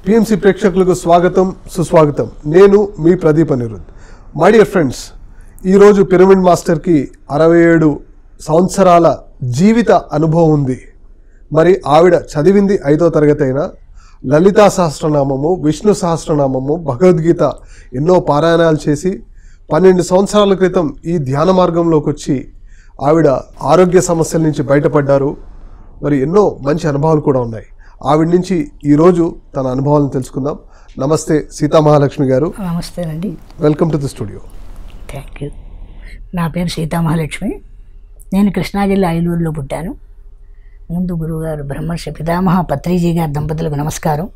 PMC ప్రేక్షకులకు స్వాగతం సుస్వాగతం నేను మీ Pradeep Anirudh my dear friends ఈరోజు పిరమిడ్ మాస్టర్కి అరవై ఏడు సంవత్సరాల జీవిత అనుభవం ఉంది మరి ఆవిడ చదివింది ఐదో తరగతి అయినా లలితా సహస్రనామము విష్ణు సహస్రనామము భగవద్గీత ఎన్నో పారాయణాలు చేసి పన్నెండు సంవత్సరాల క్రితం ఈ ధ్యాన మార్గంలోకి వచ్చి ఆవిడ ఆరోగ్య సమస్యల నుంచి బయటపడ్డారు మరి ఎన్నో మంచి అనుభవాలు కూడా ఉన్నాయి ఆవిడ నుంచి ఈరోజు తన అనుభవాలను తెలుసుకుందాం నమస్తే సీతామహాలక్ష్మి గారు నమస్తేనండి welcome to the studio thank you నా పేరు సీతామహాలక్ష్మి నేను కృష్ణా జిల్లా ఐలూరులో పుట్టాను ముందు గురువుగారు బ్రహ్మర్షి పితామహ పత్రిజీ గారి దంపతులకు నమస్కారం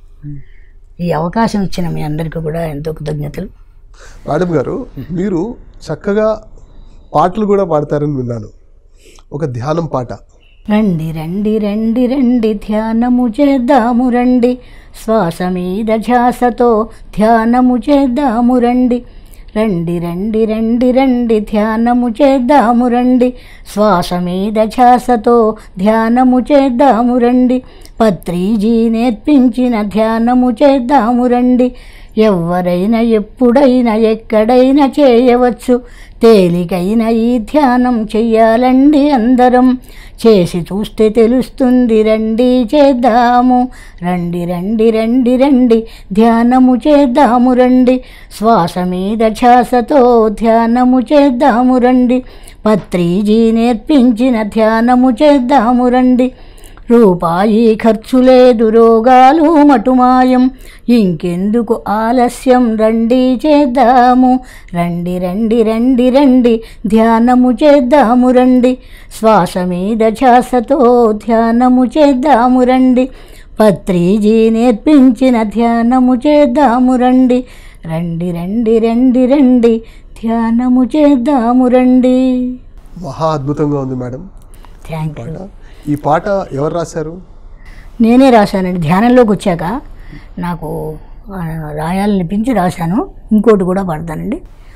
ఈ అవకాశం ఇచ్చిన మీ అందరికీ కూడా ఎంతో కృతజ్ఞతలు మేడం గారు మీరు చక్కగా పాటలు కూడా పాడతారని విన్నాను ఒక ధ్యానం పాట రండి రండి రండి రండి ధ్యానము చేద్దాము రండి శ్వాస మీద ధ్యాసతో ధ్యానము చేద్దాము రండి రండి రండి రండి రండి ధ్యానము చేద్దాము రండి శ్వాస మీద ధ్యాసతో ధ్యానము చేద్దాము రండి పత్రిజీ నేర్పించిన ధ్యానము చేద్దాము రండి ఎవరైనా ఎప్పుడైనా ఎక్కడైనా చేయవచ్చు తేలికైన ఈ ధ్యానం చెయ్యాలండి అందరం చేసి చూస్తే తెలుస్తుంది రండి చేద్దాము రండి రండి రండి రండి ధ్యానము చేద్దాము రండి శ్వాస మీద ధ్యాసతో ధ్యానము చేద్దాము రండి పత్రిజీ నేర్పించిన ధ్యానము చేద్దాము రండి రూపాయి ఖర్చు లేదు రోగాలు మటుమాయం ఇంకెందుకు ఆలస్యం రండి చేద్దాము రండి రండి రండి రండి ధ్యానము చేద్దాము రండి శ్వాస మీద ధ్యాసతో ధ్యానము చేద్దాము రండి పత్రిజీ నేర్పించిన ధ్యానము చేద్దాము రండి రండి రండి రండి రండి ధ్యానము చేద్దాము రండి మహా అద్భుతంగా ఉంది మేడం థ్యాంక్ యూ పాట ఈ పాట ఎవరు రాశారు నేనే రాశానండి ధ్యానంలోకి వచ్చాక నాకు ఆ, రాయాలనిపించి రాశాను ఇంకోటి కూడా పడతానండి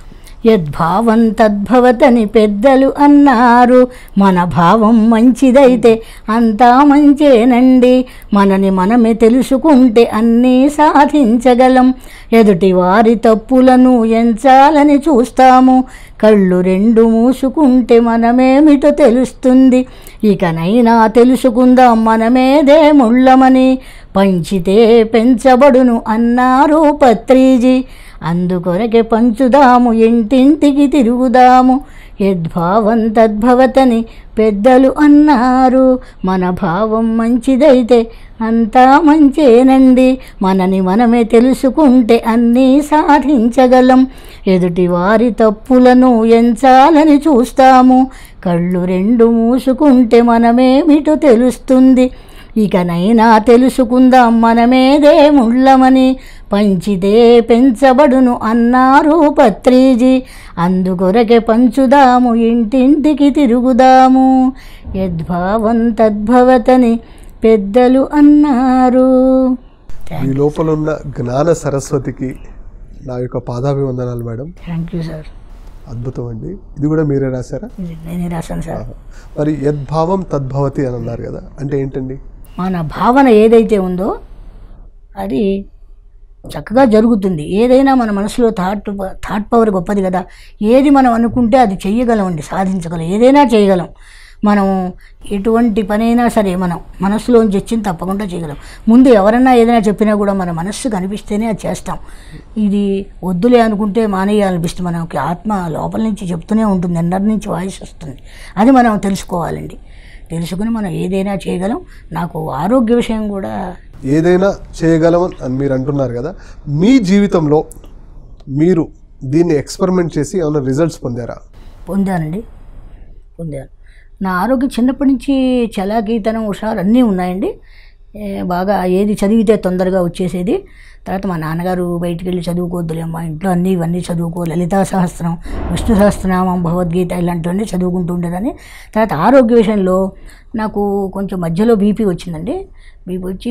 యద్భావం తద్భవతని పెద్దలు అన్నారు మన భావం మంచిదైతే అంతా మంచేనండి మనని మనమే తెలుసుకుంటే అన్నీ సాధించగలం ఎదుటి వారి తప్పులను ఎంచాలని చూస్తాము కళ్ళు రెండు మూసుకుంటే మనమేమిటో తెలుస్తుంది ఇకనైనా తెలుసుకుందాం మనమేదే ముళ్ళమని పంచితే పెంచబడును అన్నారు పత్రిజీ అందుకొరకే పంచుదాము ఇంటింటికి తిరుగుదాము యద్భావం తద్భవతని పెద్దలు అన్నారు మన భావం మంచిదైతే అంతా మంచేనండి మనని మనమే తెలుసుకుంటే అన్నీ సాధించగలం ఎదుటి వారి తప్పులను ఎంచాలని చూస్తాము కళ్ళు రెండు మూసుకుంటే మనమేమిటో తెలుస్తుంది ఇకనైనా తెలుసుకుందాం మనమేదే ముళ్ళమని పంచితే పెంచబడును అన్నారు పత్రిజీ అందుకొరకే పంచుదాము ఇంటింటికి తిరుగుదాము యద్భావం తద్భవతని పెద్దలు అన్నారు మీ లోపల ఉన్న జ్ఞాన సరస్వతికి నా యొక్క పాదాభివందనాలు మేడం థ్యాంక్ యూ సార్ అద్భుతం అండి ఇది కూడా మీరే రాశారా ఇది నేనే రాశాను సార్ మరి యద్భావం తద్భవతి అని అన్నారు కదా అంటే ఏంటండి మన భావన ఏదైతే ఉందో అది చక్కగా జరుగుతుంది ఏదైనా మన మనసులో థాట్ థాట్ పవర్ గొప్పది కదా ఏది మనం అనుకుంటే అది చెయ్యగలమండి సాధించగలం ఏదైనా చేయగలం మనం ఎటువంటి పనైనా సరే మనం మనసులోంచి వచ్చింది తప్పకుండా చేయగలం ముందు ఎవరన్నా ఏదైనా చెప్పినా కూడా మన మనస్సు కనిపిస్తేనే అది చేస్తాం ఇది వద్దులే అనుకుంటే మానేయాలనిపిస్తుంది మనకి ఆత్మ లోపల నుంచి చెప్తూనే ఉంటుంది ఎన్నటి నుంచి వాయిస్ వస్తుంది అది మనం తెలుసుకోవాలండి తెలుసుకుని మనం ఏదైనా చేయగలం నాకు ఆరోగ్య విషయం కూడా ఏదైనా చేయగలం అని మీరు అంటున్నారు కదా మీ జీవితంలో మీరు దీన్ని ఎక్స్పెరిమెంట్ చేసి ఏమైనా రిజల్ట్స్ పొందారా పొందానండి పొందాను నా ఆరోగ్యం చిన్నప్పటి నుంచి చలాకీతనం హుషారు అన్నీ ఉన్నాయండి ఏ, బాగా ఏది చదివితే తొందరగా వచ్చేసేది తర్వాత మా నాన్నగారు బయటికి వెళ్ళి చదువుకోవద్దులేమ్మా ఇంట్లో అన్నీ ఇవన్నీ చదువుకో లలితా సహస్రం విష్ణు సహస్రనామం భగవద్గీత ఇలాంటివన్నీ చదువుకుంటూ ఉండేదని తర్వాత ఆరోగ్య విషయంలో నాకు కొంచెం మధ్యలో బీపీ వచ్చిందండి బీపీ వచ్చి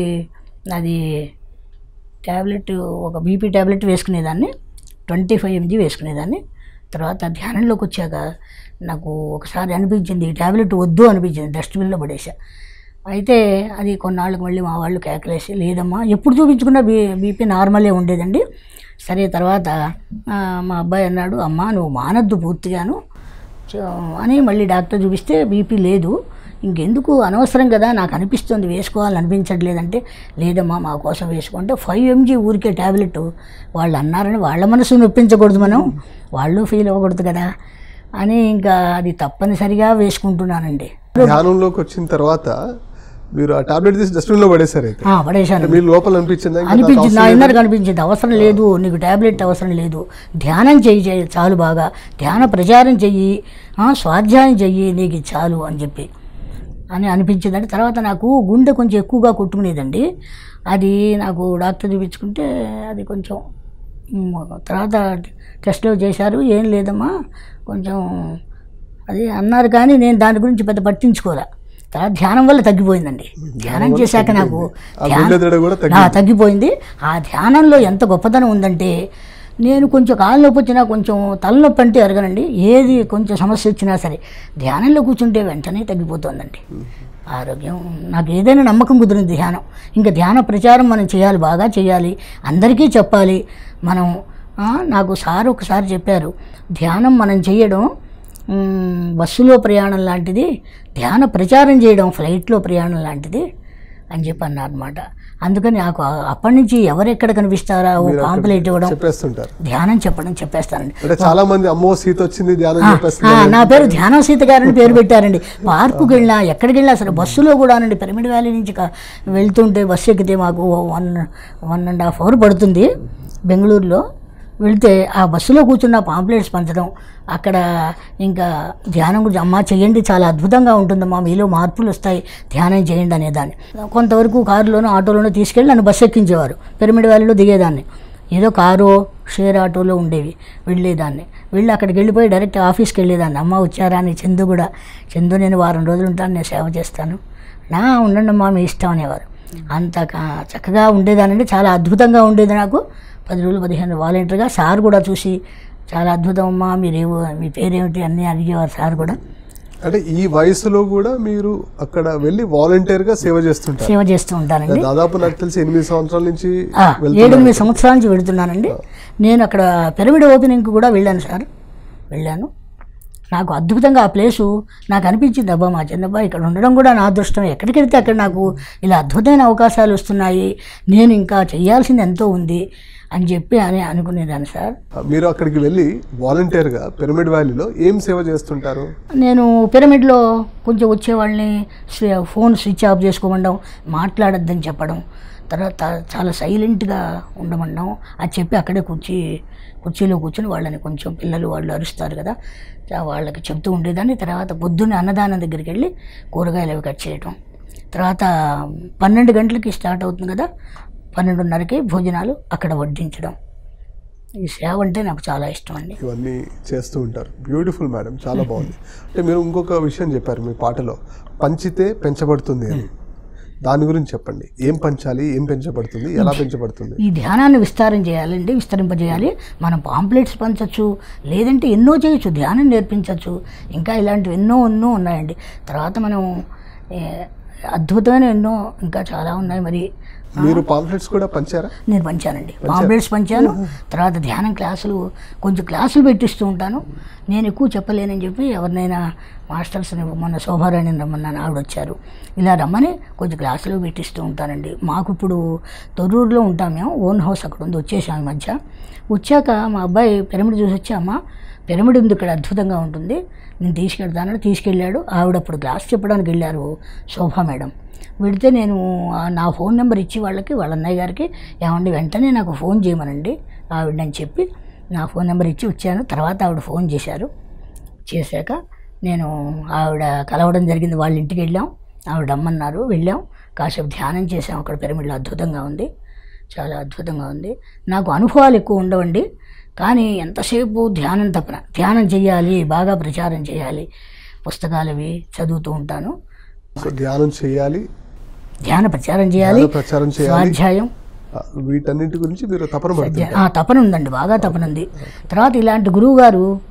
అది ట్యాబ్లెట్ ఒక బీపీ ట్యాబ్లెట్ వేసుకునేదాన్ని ట్వంటీ ఫైవ్ ఎంజీ వేసుకునేదాన్ని తర్వాత ధ్యానంలోకి వచ్చాక నాకు ఒకసారి అనిపించింది ఈ ట్యాబ్లెట్ వద్దు అనిపించింది డస్ట్బిన్లో పడేసా అయితే అది కొన్నాళ్ళకి మళ్ళీ మా వాళ్ళు కేకలేసి లేదమ్మా ఎప్పుడు చూపించుకున్నా బీ బీపీ నార్మలే ఉండేదండి సరే తర్వాత ఆ, మా అబ్బాయి అన్నాడు అమ్మా నువ్వు మానద్దు పూర్తిగాను సో, అని మళ్ళీ డాక్టర్ చూపిస్తే బీపీ లేదు ఇంకెందుకు అనవసరం కదా నాకు అనిపిస్తుంది వేసుకోవాలని అనిపించట్లేదంటే లేదమ్మా మా కోసం వేసుకుంటే ఫైవ్ ఎంజీ ఊరికే ట్యాబ్లెట్ వాళ్ళు అన్నారని వాళ్ళ మనసు నొప్పించకూడదు మనం వాళ్ళు ఫీల్ అవ్వకూడదు కదా అని ఇంకా అది తప్పనిసరిగా వేసుకుంటున్నానండి ధ్యానంలోకి వచ్చిన తర్వాత మీరు ఆ టాబ్లెట్ తీసి డస్ట్బిన్ లో పడేశారు అయితే ఆ, పడేశాను మీ లోపల అనిపించిందా ఇంకా నాకు అనిపించింది నా అవసరం ఇన్నర్కి అనిపించింది అవసరం లేదు నీకు ట్యాబ్లెట్ అవసరం లేదు ధ్యానం చెయ్యి చెయ్యి చాలు బాగా ధ్యాన ప్రచారం చెయ్యి ఆ, స్వాధ్యాయం చెయ్యి నీకు ఇది చాలు అని చెప్పి అని అనిపించిందండి తర్వాత నాకు గుండె కొంచెం ఎక్కువగా కొట్టుకునేదండి అది నాకు డాక్టర్ చూపించుకుంటే అది కొంచెం మ్, తర్వాత టెస్ట్లో చేశారు ఏం లేదమ్మా కొంచెం అది అన్నారు కానీ నేను దాని గురించి పెద్ద పట్టించుకోలే తర్వాత ధ్యానం వల్ల తగ్గిపోయిందండి ధ్యానం చేశాక నాకు ఆ ధ్యానం- గుండె దడ కూడా ఆ, తగ్గిపోయింది ఆ ధ్యానంలో ఎంత గొప్పతనం ఉందంటే నేను కొంచెం కాళ్ళ నొప్పి వచ్చినా కొంచెం తలనొప్పి అంటే ఎరగనండి ఏది కొంచెం సమస్య వచ్చినా సరే ధ్యానంలో కూర్చుంటే వెంటనే తగ్గిపోతుందండి ఆరోగ్యం నాకు ఏదైనా నమ్మకం కుదిరింది ధ్యానం ఇంకా ధ్యాన ప్రచారం మనం చేయాలి బాగా చేయాలి అందరికీ చెప్పాలి మనం ఆ, నాకు సార్ ఒకసారి చెప్పారు ధ్యానం మనం చేయడం మ్, బస్సులో ప్రయాణం లాంటిది ధ్యాన ప్రచారం చేయడం ఫ్లైట్లో ప్రయాణం లాంటిది అని చెప్పి అన్నారు అనమాట అందుకని నాకు ఆ- అప్పటి నుంచి ఎవరెక్కడ కనిపిస్తారా ఓ పాంపులేట్ ఇవ్వడం చెప్పేస్తుంటారు ధ్యానం చెప్పడం చెప్పేస్తానండి అంటే చాలా మంది అమ్మో సీత వచ్చింది ధ్యానం ఆ, చెప్పేస్తున్నారు నా పేరు ధ్యానం సీత గారని పేరు పెట్టారండి పార్కుకి వెళ్ళినా ఎక్కడికి వెళ్ళినా సరే బస్సులో కూడానండి పిరమిడ్ వ్యాలీ నుంచి క- వెళ్తుంటే బస్సు ఎక్కితే మాకు one one and half hour పడుతుంది బెంగళూరులో వెళ్తే ఆ బస్సులో కూర్చున్న పాంప్లెట్స్ పంచడం అక్కడ ఇంకా ధ్యానం గురించి అమ్మా చేయండి చాలా అద్భుతంగా ఉంటుందమ్మా మీలో మార్పులు వస్తాయి ధ్యానం చేయండి అనేదాన్ని కొంతవరకు కారులోనో ఆటోలోనో తీసుకెళ్ళి నన్ను బస్సు ఎక్కించేవారు పిరమిడ్ వ్యాలీలో దిగేదాన్ని ఏదో కారు షేర్ ఆటోలో ఉండేవి వెళ్ళేదాన్ని వెళ్ళి అక్కడికి వెళ్ళిపోయి డైరెక్ట్ ఆఫీస్కి వెళ్ళేదాన్ని అమ్మ వచ్చారా అని చందు కూడా చందు నేను వారం రోజులు ఉంటాను నేను సేవ చేస్తాను నా ఉండండి అమ్మా మీ ఇష్టం అనేవారు అంత కా- చక్కగా ఉండేదానండి చాలా అద్భుతంగా ఉండేది నాకు పది రోజులు పదిహేను వాలంటీర్గా సార్ కూడా చూసి చాలా అద్భుతం అమ్మా మీరేమో మీ పేరేమిటి అన్నీ అడిగేవారు సార్ కూడా అంటే ఈ వయసులో కూడా మీరు అక్కడ వెళ్ళి వాలంటీర్ గా సేవ చేస్తుంటారు సేవ చేస్తూ ఉంటానండి దాదాపు నాకు తెలిసి ఎనిమిది సంవత్సరాల నుంచి ఆ, వెళ్తున్నారు. ఏడెనిమిది సంవత్సరాల నుంచి వెళుతున్నానండి నేను అక్కడ పిరమిడ్ ఓపెనింగ్కి కూడా వెళ్ళాను సార్ వెళ్ళాను నాకు అద్భుతంగా ఆ ప్లేసు నాకు అనిపించింది అబ్బా మా చిన్నబ్బాయి ఇక్కడ ఉండడం కూడా నా అదృష్టం ఎక్కడికి వెళ్తే అక్కడ నాకు ఇలా అద్భుతమైన అవకాశాలు వస్తున్నాయి నేను ఇంకా చేయాల్సింది ఎంతో ఉంది అని చెప్పి అని అనుకునేదాన్ని సార్ మీరు అక్కడికి వెళ్ళి వాలంటీర్ గా పిరమిడ్ వ్యాలీలో ఏం సేవ చేస్తుంటారు నేను పిరమిడ్లో కొంచెం వచ్చేవాళ్ళని స్వి- ఫోన్ స్విచ్ ఆఫ్ చేసుకోమనడం మాట్లాడొద్దని చెప్పడం తర్వాత చాలా సైలెంట్గా ఉండమనడం అది చెప్పి అక్కడే కూర్చి కుర్చీలో కూర్చొని వాళ్ళని కొంచెం పిల్లలు వాళ్ళు అరుస్తారు కదా ఆ వాళ్ళకి చెప్తూ ఉండేదాన్ని తర్వాత పొద్దున్నే అన్నదానం దగ్గరికి వెళ్ళి కూరగాయలు అవి కట్ చేయటం తర్వాత పన్నెండు గంటలకి స్టార్ట్ అవుతుంది కదా పన్నెండున్నరకి భోజనాలు అక్కడ వడ్డించడం ఈ సేవ అంటే నాకు చాలా ఇష్టం అండి ఇవన్నీ చేస్తూ ఉంటారు బ్యూటిఫుల్ మేడం చాలా బాగుంది అంటే మీరు ఇంకొక విషయం చెప్పారు మీ పాటలో పంచితే పెంచబడుతుంది అని దాని గురించి చెప్పండి ఏం పంచాలి ఏం పెంచబడుతుంది ఎలా పెంచబడుతుంది ఈ ధ్యానాన్ని విస్తారం చేయాలండి విస్తరింపజేయాలి మనం పాంప్లెట్స్ పంచచ్చు లేదంటే ఎన్నో చేయొచ్చు ధ్యానం నేర్పించవచ్చు ఇంకా ఇలాంటివి ఎన్నో ఎన్నో ఉన్నాయండి తర్వాత మనం ఏ, అద్భుతమైన ఎన్నో ఇంకా చాలా ఉన్నాయి మరి మీరు పాంప్లెట్స్ కూడా పంచారా నేను పంచానండి పాంప్లెట్స్ పంచాను తర్వాత ధ్యానం క్లాసులు కొంచెం క్లాసులు పెట్టిస్తూ ఉంటాను నేను ఎక్కువ చెప్పలేనని చెప్పి ఎవరినైనా మాస్టర్స్ని మొన్న శోభారాణి రమ్మన్నాను ఆవిడ వచ్చారు ఇలా రమ్మని కొంచెం క్లాసులు పెట్టిస్తూ ఉంటానండి మాకు ఇప్పుడు తొర్రూరులో ఉంటాం మేము ఓన్ హౌస్ అక్కడ ఉంది వచ్చేసాం ఈ మధ్య వచ్చాక మా అబ్బాయి పిరమిడ్ చూసి వచ్చి అమ్మ పిరమిడ్ ఉంది ఇక్కడ అద్భుతంగా ఉంటుంది నేను తీసుకెళ్తానని తీసుకెళ్ళాడు ఆవిడ అప్పుడు క్లాస్ చెప్పడానికి వెళ్ళారు శోభా మేడం వెళితే నేను ఆ నా ఫోన్ నెంబర్ ఇచ్చి వాళ్ళకి వాళ్ళ అన్నయ్య గారికి ఏమండి వెంటనే నాకు ఫోన్ చేయమనండి ఆవిడని చెప్పి నా ఫోన్ నెంబర్ ఇచ్చి వచ్చాను తర్వాత ఆవిడ ఫోన్ చేశారు చేశాక నేను ఆవిడ కలవడం జరిగింది వాళ్ళ ఇంటికి వెళ్ళాం ఆవిడ రమ్మన్నారు వెళ్ళాం కాసేపు ధ్యానం చేసాం అక్కడ పిరమిడ్లో అద్భుతంగా ఉంది చాలా అద్భుతంగా ఉంది నాకు అనుభవాలు ఎక్కువ ఉండవండి కానీ ఎంతసేపు ధ్యానం తపన ధ్యానం చేయాలి బాగా ప్రచారం చేయాలి పుస్తకాలు అవి చదువుతూ ఉంటాను సో ధ్యానం చేయాలి ధ్యాన ప్రచారం చేయాలి ధ్యాన ప్రచారం చేయాలి స్వాధ్యాయం ఆ, వీటన్నిటి గురించి మీరు తపన పడుతుంది ఆ తపన ఉందండి బాగా తపన ఉంది తర్వాత ఇలాంటి గురువు గారు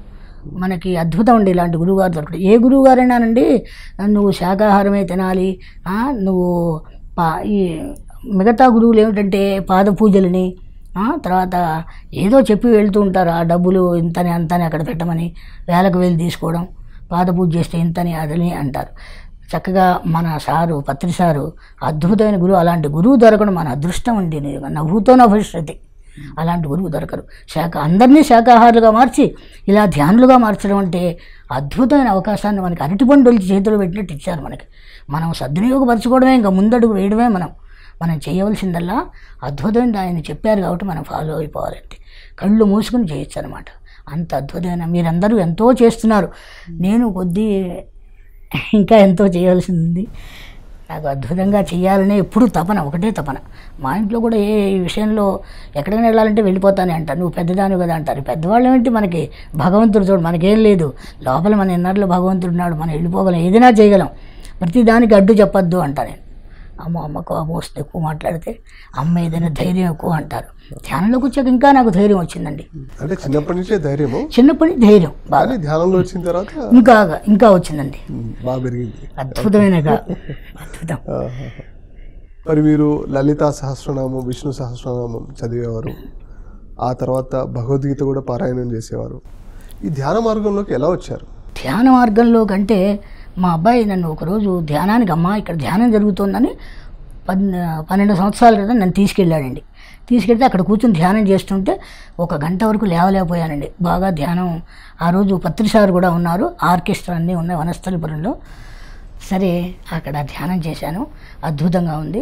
మనకి అద్భుతం అండి ఇలాంటి గురువుగారు దొరకడం ఏ గురువుగారైనానండి నువ్వు శాకాహారమే తినాలి ఆ, నువ్వు పా ఈ మిగతా గురువులు ఏమిటంటే పాద పూజలని ఆ, తర్వాత ఏదో చెప్పి వెళ్తూ ఉంటారు ఆ డబ్బులు ఇంతని అంతని అక్కడ పెట్టమని వేలకు వేలు తీసుకోవడం పాద పూజ చేస్తే ఇంతని అదని అంటారు చక్కగా మన సారు పత్రి సారు అద్భుతమైన గురువు అలాంటి గురువు దొరకడం మన అదృష్టం అండి నిజంగా. నవ్వుతో నభవిష్యతి అలాంటి గురువు దొరకరు శాఖ అందరినీ శాకాహారులుగా మార్చి ఇలా ధ్యానులుగా మార్చడం అంటే అద్భుతమైన అవకాశాన్ని మనకి అరటిపండు ఒలిచి చేతిలో పెట్టినట్టు ఇచ్చారు మనకి మనం సద్వినియోగపరచుకోవడమే ఇంకా ముందడుగు వేయడమే మనం మనం చేయవలసిందల్లా అద్భుతమైన ఆయన చెప్పారు కాబట్టి మనం ఫాలో అయిపోవాలంటే కళ్ళు మూసుకుని చేయొచ్చు అనమాట అంత అద్భుతమైన మీరందరూ ఎంతో చేస్తున్నారు నేను కొద్దీ ఇంకా ఎంతో చేయవలసింది ఉంది నాకు అద్భుతంగా చేయాలనే ఎప్పుడు తపన ఒకటే తపన మా ఇంట్లో కూడా ఏ విషయంలో ఎక్కడికైనా వెళ్ళాలంటే వెళ్ళిపోతానే అంటారు నువ్వు పెద్దదాని కదా అంటారు పెద్దవాళ్ళు ఏమిటి మనకి భగవంతుడు చూడు మనకేం లేదు లోపల మన ఇన్నర్లో భగవంతుడు ఉన్నాడు మనం వెళ్ళిపోగలం ఏదైనా చేయగలం ప్రతి దానికి అడ్డు చెప్పొద్దు అంటా నేను అమ్మ అమ్మ కోపం వస్తే ఎక్కువ మాట్లాడితే అమ్మ ఏదైనా ధైర్యం ఎక్కువ అంటారు ధ్యానంలోకి వచ్చాక ఇంకా నాకు ధైర్యం వచ్చిందండి అంటే చిన్నప్పటి నుంచే ధైర్యము చిన్నప్పటి నుంచి ధైర్యం బాగా కానీ ధ్యానంలో వచ్చిన తర్వాత ఇంకా ఇంకా వచ్చిందండి ఉమ్, బాగా పెరిగింది అద్భుతమైన గా- అద్భుతం ఆహా. మరి మీరు లలితా సహస్రనామం విష్ణు సహస్రనామం చదివేవారు ఆ తర్వాత భగవద్గీత కూడా పారాయణం చేసేవారు ఈ ధ్యాన మార్గంలోకి ఎలా వచ్చారు ధ్యాన మార్గంలో కంటే మా అబ్బాయి నన్ను ఒకరోజు ధ్యానానికి అమ్మ ఇక్కడ ధ్యానం జరుగుతోందని పన్ పన్నెండు సంవత్సరాల క్రితం నన్ను తీసుకెళ్ళాడండి తీసుకెళ్తే అక్కడ కూర్చొని ధ్యానం చేస్తుంటే ఒక గంట వరకు లేవలేకపోయానండి బాగా ధ్యానం ఆ రోజు పత్రిసారు కూడా ఉన్నారు ఆర్కెస్ట్రా అన్నీ ఉన్నాయి వనస్థలిపురంలో సరే అక్కడ ధ్యానం చేశాను అద్భుతంగా ఉంది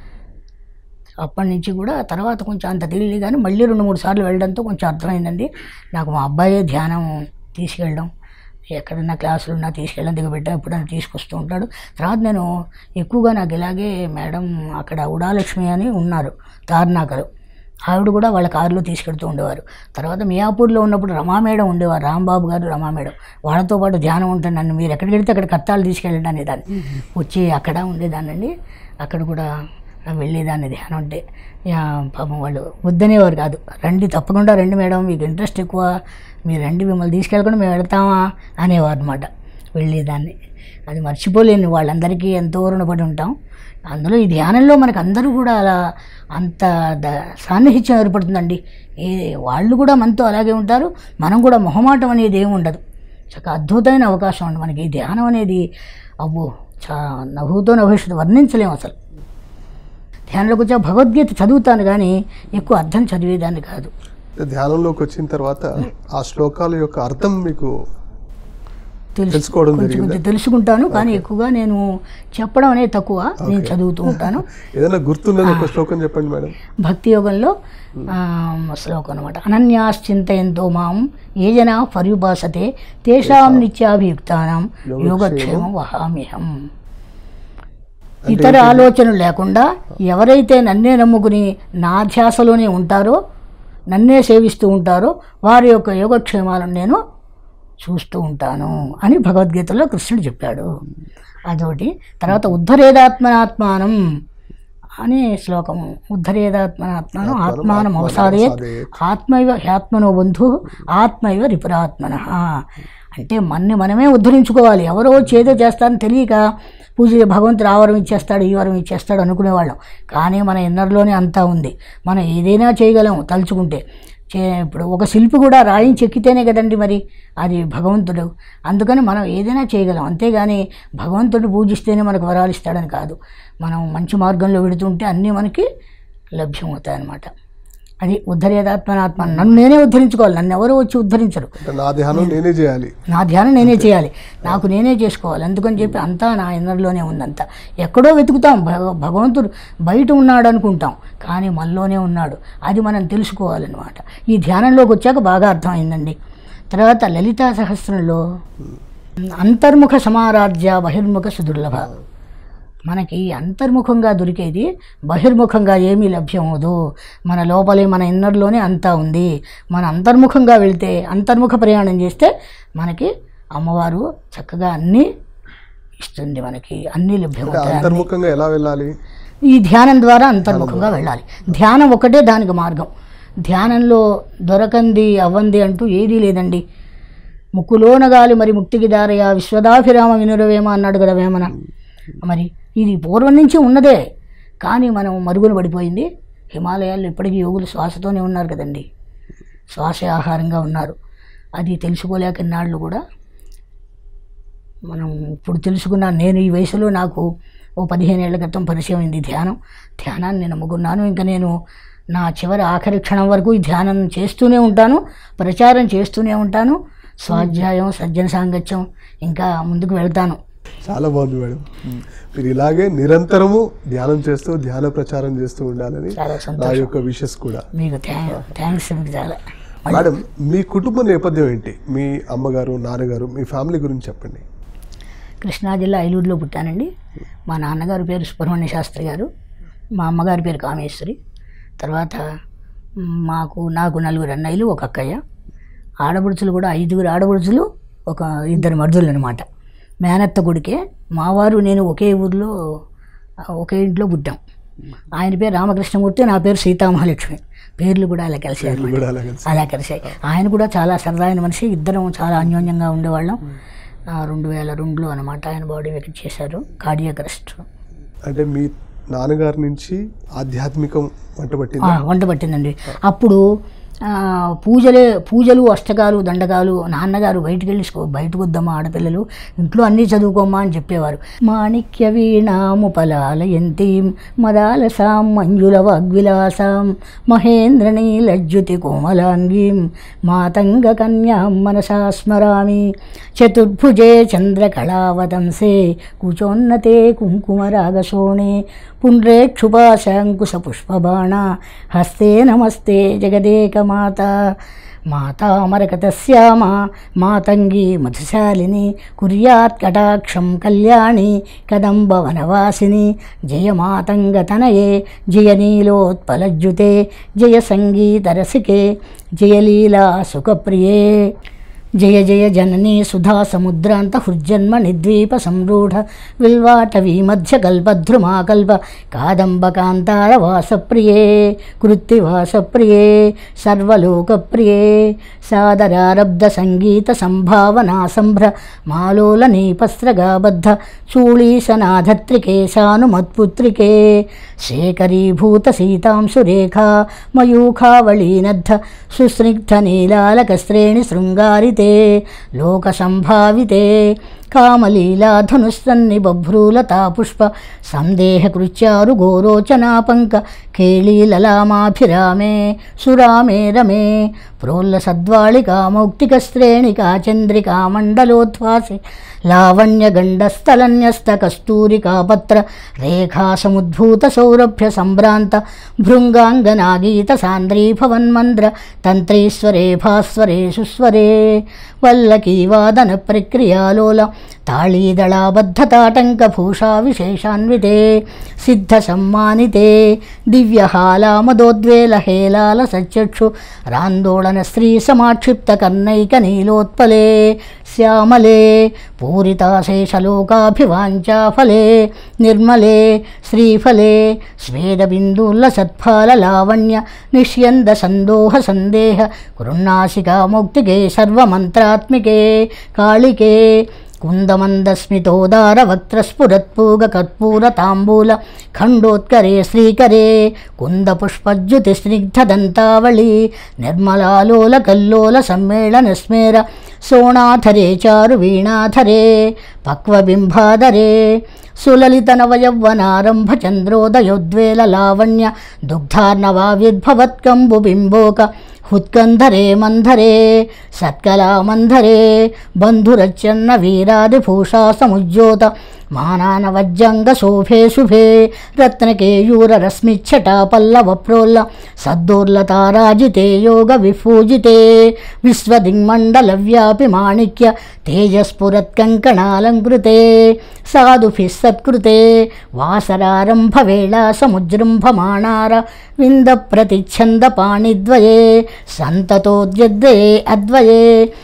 అప్పటి నుంచి కూడా తర్వాత కొంచెం అంత తెలియదు కానీ మళ్ళీ రెండు మూడు సార్లు వెళ్ళడంతో కొంచెం అర్థమైందండి నాకు మా అబ్బాయే ధ్యానం తీసుకెళ్ళడం ఎక్కడన్నా క్లాసులు ఉన్నా తీసుకెళ్ళడం దిగబెట్టా ఎప్పుడైనా తీసుకొస్తూ ఉంటాడు తర్వాత నేను ఎక్కువగా నాకు ఇలాగే మేడం అక్కడ ఉడాలక్ష్మి అని ఉన్నారు తార్నాకరు ఆవిడ కూడా వాళ్ళ కారులో తీసుకెళ్తూ ఉండేవారు తర్వాత మియాపూర్లో ఉన్నప్పుడు రమా మేడం ఉండేవారు రాంబాబు గారు రమా మేడం వాళ్ళతో పాటు ధ్యానం ఉంటుంది నన్ను మీరు ఎక్కడికి వెళ్తే అక్కడ కత్తాలు తీసుకెళ్ళండి అనేదాన్ని వచ్చి అక్కడ ఉండేదానండి అక్కడ కూడా వెళ్ళేదాన్ని ధ్యానం అంటే యా, పాపం వాళ్ళు వద్దనేవారు కాదు రండి తప్పకుండా రండి మేడం మీకు ఇంట్రెస్ట్ ఎక్కువ మీరు రండి మిమ్మల్ని తీసుకెళ్ళకుండా మేము వెళ్తామా అనేవారు అనమాట వెళ్ళేదాన్ని అది మర్చిపోలేను వాళ్ళందరికీ ఎంతో రుణపడి ఉంటాం అందులో ఈ ధ్యానంలో మనకు అందరూ కూడా అలా అంత ద సాన్నిహిత్యం ఏర్పడుతుందండి ఏ వాళ్ళు కూడా మనతో అలాగే ఉంటారు మనం కూడా మొహమాటం అనేది ఏమి ఉండదు చక్క అద్భుతమైన అవకాశం అండి మనకి ఈ ధ్యానం అనేది అబ్బో చా నవ్వుతో నభవిష్యత్తు వర్ణించలేము అసలు ధ్యానంలోకి వచ్చా భగవద్గీత చదువుతాను కానీ ఎక్కువ అర్థం చదివేదాన్ని కాదు ధ్యానంలోకి వచ్చిన తర్వాత ఆ శ్లోకాల యొక్క అర్థం మీకు తెలుసు తెలుసుకోవడం కొంచెం జరిగిందా కొంచెం తెలుసుకుంటాను కానీ ఎక్కువగా నేను చెప్పడం అనేది తక్కువ నేను చదువుతూ ఉంటాను ఏదైనా గుర్తున్నది ఒక శ్లోకం చెప్పండి మేడం భక్తి యోగంలో ఆ, శ్లోకం అనమాట అనన్యాశ్చింతయంతో మాం ఏ జనా పర్యుపాసతే తేషాం నిత్యాభియుక్తానం యోగక్షేమం వహామ్యహం ఇతర ఆలోచనలు లేకుండా ఎవరైతే నన్నే నమ్ముకుని నా ధ్యాసలోనే ఉంటారో నన్నే సేవిస్తూ ఉంటారో వారి యొక్క యోగక్షేమాలను నేను చూస్తూ ఉంటాను అని భగవద్గీతలో కృష్ణుడు చెప్పాడు అదొకటి తర్వాత ఉద్ధరేదాత్మనాత్మానం అనే శ్లోకము ఉద్ధరేదాత్మనాత్మానం ఆత్మానం అవసాదే ఆత్మైవ హ్యాత్మనో బంధు ఆత్మైవ రిపురాత్మన అంటే మన్ని మనమే ఉద్ధరించుకోవాలి ఎవరో చేదో చేస్తారని తెలియక పూజ భగవంతుడు ఆ వరం ఇచ్చేస్తాడు ఈ వరం ఇచ్చేస్తాడు అనుకునేవాళ్ళం కానీ మన ఇన్నర్లోనే అంతా ఉంది మనం ఏదైనా చేయగలం తలుచుకుంటే చే ఇప్పుడు ఒక శిల్పి కూడా రాయిని చెక్కితేనే కదండి మరి అది భగవంతుడు అందుకని మనం ఏదైనా చేయగలం అంతేగాని భగవంతుడు పూజిస్తేనే మనకు వరాలు ఇస్తాడని కాదు మనం మంచి మార్గంలో వెడుతుంటే అన్నీ మనకి లభ్యమవుతాయి అన్నమాట అది ఉద్ధరేదాత్మనాత్మ నన్ను నేనే ఉద్ధరించుకోవాలి నన్ను ఎవరు వచ్చి ఉద్ధరించరు అంటే నా ధ్యానం నేనే చేయాలి నా ధ్యానం నేనే చేయాలి నాకు నేనే చేసుకోవాలి అందుకని చెప్పి అంతా నా ఇన్నర్లోనే ఉందంతా ఎక్కడో వెతుకుతాం భగ- భగవంతుడు బయట ఉన్నాడు అనుకుంటాం కానీ మనలోనే ఉన్నాడు అది మనం తెలుసుకోవాలన్నమాట ఈ ధ్యానంలోకి వచ్చాక బాగా అర్థమైందండి తర్వాత లలితా సహస్రంలో అంతర్ముఖ సమారాధ్య బహిర్ముఖ సుదుర్లభ మనకి అంతర్ముఖంగా దొరికేది బహిర్ముఖంగా ఏమీ లభ్యమవదు మన లోపలే మన ఇన్నర్లోనే అంతా ఉంది మన అంతర్ముఖంగా వెళ్తే అంతర్ముఖ ప్రయాణం చేస్తే మనకి అమ్మవారు చక్కగా అన్నీ ఇస్తుంది మనకి అన్నీ అంటే లభ్యమవుతాయి అంతర్ముఖంగా ఎలా వెళ్ళాలి ఈ ధ్యానం ద్వారా అంతర్ముఖంగా వెళ్ళాలి ధ్యానం ఒకటే దానికి మార్గం ధ్యానంలో దొరకంది అవ్వంది అంటూ ఏదీ లేదండి ముక్కులోన గాలి మరి ముక్తికి దారయ విశ్వదాభిరామ వినురవేమ అన్నాడు కదా వేమన మరి ఇది పూర్వం నుంచి ఉన్నదే కానీ మనం మరుగున పడిపోయింది హిమాలయాల్లో ఇప్పటికీ యోగులు శ్వాసతోనే ఉన్నారు కదండి శ్వాసే ఆహారంగా ఉన్నారు అది తెలుసుకోలేక ఇన్నాళ్ళు కూడా మనం ఇప్పుడు తెలుసుకున్న నేను ఈ వయసులో నాకు ఓ పదిహేను ఏళ్ల క్రితం పరిచయం అయింది ధ్యానం ధ్యానాన్ని నమ్ముకున్నాను ఇంకా నేను నా చివరి ఆఖరి క్షణం వరకు ఈ ధ్యానం చేస్తూనే ఉంటాను ప్రచారం చేస్తూనే ఉంటాను స్వాధ్యాయం సజ్జన సాంగత్యం ఇంకా ముందుకు వెళ్తాను చాలా బాగుంది మేడం మీరు ఇలాగే నిరంతరము ధ్యానం చేస్తూ ధ్యాన ప్రచారం చేస్తూ ఉండాలని చాలా నా సంతోషం యొక్క విషెస్ కూడా మీకు థ్యాంక్స్ మీకు చాలా మేడం మీ కుటుంబ నేపథ్యం ఏంటి మీ అమ్మగారు నాన్నగారు మీ ఫ్యామిలీ గురించి చెప్పండి కృష్ణా జిల్లా ఐలూరులో పుట్టానండి మా నాన్నగారి పేరు సుబ్రహ్మణ్య శాస్త్రి గారు మా అమ్మగారి పేరు కామేశ్వరి తర్వాత మాకు నాకు నలుగురు అన్నయ్యలు ఒక అక్కయ్య ఆడపడుచులు కూడా ఐదుగురు ఆడపడుచులు ఒక ఇద్దరు మర్దులు అనమాట మేనత్త కొడుకే మావారు నేను ఒకే ఊర్లో ఒకే ఇంట్లో పుట్టాం ఆయన పేరు రామకృష్ణమూర్తి నా పేరు సీతామహాలక్ష్మి పేర్లు కూడా అలా కలిసారు మీరు కూడా అలాగే అలా కలిసాయి ఆయన కూడా చాలా సరదాయిన మనిషి ఇద్దరం చాలా అన్యోన్యంగా ఉండేవాళ్ళం ఆ, రెండు వేల రెండులో అనమాట ఆయన బాడీ వెకెట్ చేశారు కార్డియాక్ అరెస్ట్ అంటే మీ నాన్నగారి నుంచి ఆధ్యాత్మికం వంట పట్టింది వంట పట్టిందండి అప్పుడు ఆ, పూజలే పూజలు అష్టకాలు దండకాలు నాన్నగారు బయటికి వెళ్ళి స్కూ- బయటకు వద్దామా ఆడపిల్లలు ఇంట్లో అన్నీ చదువుకోమ్మా అని చెప్పేవారు మాణిక్య వీణాము పలాలయంతీం మదాలసాం మంజుల వాగ్విలాసాం మహేంద్రనీ లజ్జుతి కోమలాంగీం మాతంగ కన్యాం మనసా స్మరామి చతుర్భుజే చంద్రకళావతంసే కుచోన్నతే కుంకుమరాగశోణే పుండ్రేక్షుపాశాంకుశ పుష్పబాణ హస్తే నమస్తే జగదేకమాత మాతామరకతశ్యామ మాతంగి మధుశాలిని కుర్యాత్ కటాక్షం కళ్యాణి కదంబ వనవాసిని జయ మాతంగతనయే జయ నీలోత్పలజ్జుతే జయ సంగీతరసికే జయలీలా సుఖప్రియే జయ జయ జననీ సుధా సముద్రాంత హృజ్జన్మ నిద్వీప సంరూఢ విల్వాటవీ మధ్య కల్పద్రుమాకల్ప కాదంబకాంతార వాసప్రియే కృత్తివాసప్రియే సర్వలోకప్రియే సాదరారబ్ధ సంగీత సంభావనా సంభ్ర మాలోల నీపస్రగాబద్ధ చూళీశనాధత్రికేశానుమత్పుత్రికే శేఖరీభూత సీతాంశురేఖా మయూఖావళీనద్ధ సుస్నిగ్ధ నీలాలకశ్రేణి శృంగారితే లోకసంభావితే కామలీలాధనుస్తన్ని బభ్రూలతా పుష్ప సందేహకృత్యారు గోరోచనాపంక కేళీలలామాభిరామే సురామే రమే ప్రోల్లసద్వాళికా మౌక్తికశ్రేణికా చంద్రికా మండలోద్వాసి లావణ్యగండస్థలన్యస్త కస్తూరికాపత్ర రేఖా సముద్భూత సౌరభ్య సంభ్రాంత భృంగాంగనాగీత సాంద్రీభవన్మంద్ర తంత్రీశ్వరే భాస్వరేషు స్వరే వల్లకీవాదన ప్రక్రియాలోల తాళీదళాబద్ధతాటంక భూషా విశేషాన్వితే సిద్ధ సమ్మానితే దివ్యహాలామదోద్వేల హేలాల సచక్షు రాందోళన స్త్రీ సమాక్షిప్త కన్నైక నీలోత్పలే శ్యామలే పూరితాశేషలోకాభివాంఛాఫలే నిర్మలే శ్రీఫలే స్వేదబిందూల్ల సత్ఫాల లావణ్య నిష్యంద సందోహ సందేహ కృణాసికా ముక్తికే సర్వమంత్రాత్మికే కాళికే కుందమందస్మితోదార వక్త్రస్ఫురత్పూగ కర్పూర తాంబూల ఖండోత్కరే శ్రీకరే కుందపుష్పజ్యుతి స్నిగ్ధదంతావళి నిర్మలాలోల కల్లోల సమ్మేళన స్మేర సోణాధరే చారు వీణాధరే పక్వబింబాధరే సులలితనవయవ్వనారంభ చంద్రోదయోద్వేల లావణ్య దుగ్ధార్ణవావిర్భవత్కంబు బింబోక హుత్కంధరే మంధరే సత్కలామంధరే బంధురచ్చన్న వీరాదిభూషా సముజ్యోత మానానవజ్జంగ శోభే శుభే రత్నకేయూర రశ్మిచ్చటా పల్లవ ప్రోల్ల సద్దోర్లతారాజితే యోగ విఫూజితే విశ్వదిగ్మండల వ్యాపి మాణిక్య తేజస్ఫురత్కంకణాలంకృతే సాధుభిः సత్కృతే వాసరారంభ వేళా సముజృంభమాణార వింద ప్రతిచ్ఛంద పాణిద్వయే సంతతోద్యద్వయే అద్వయే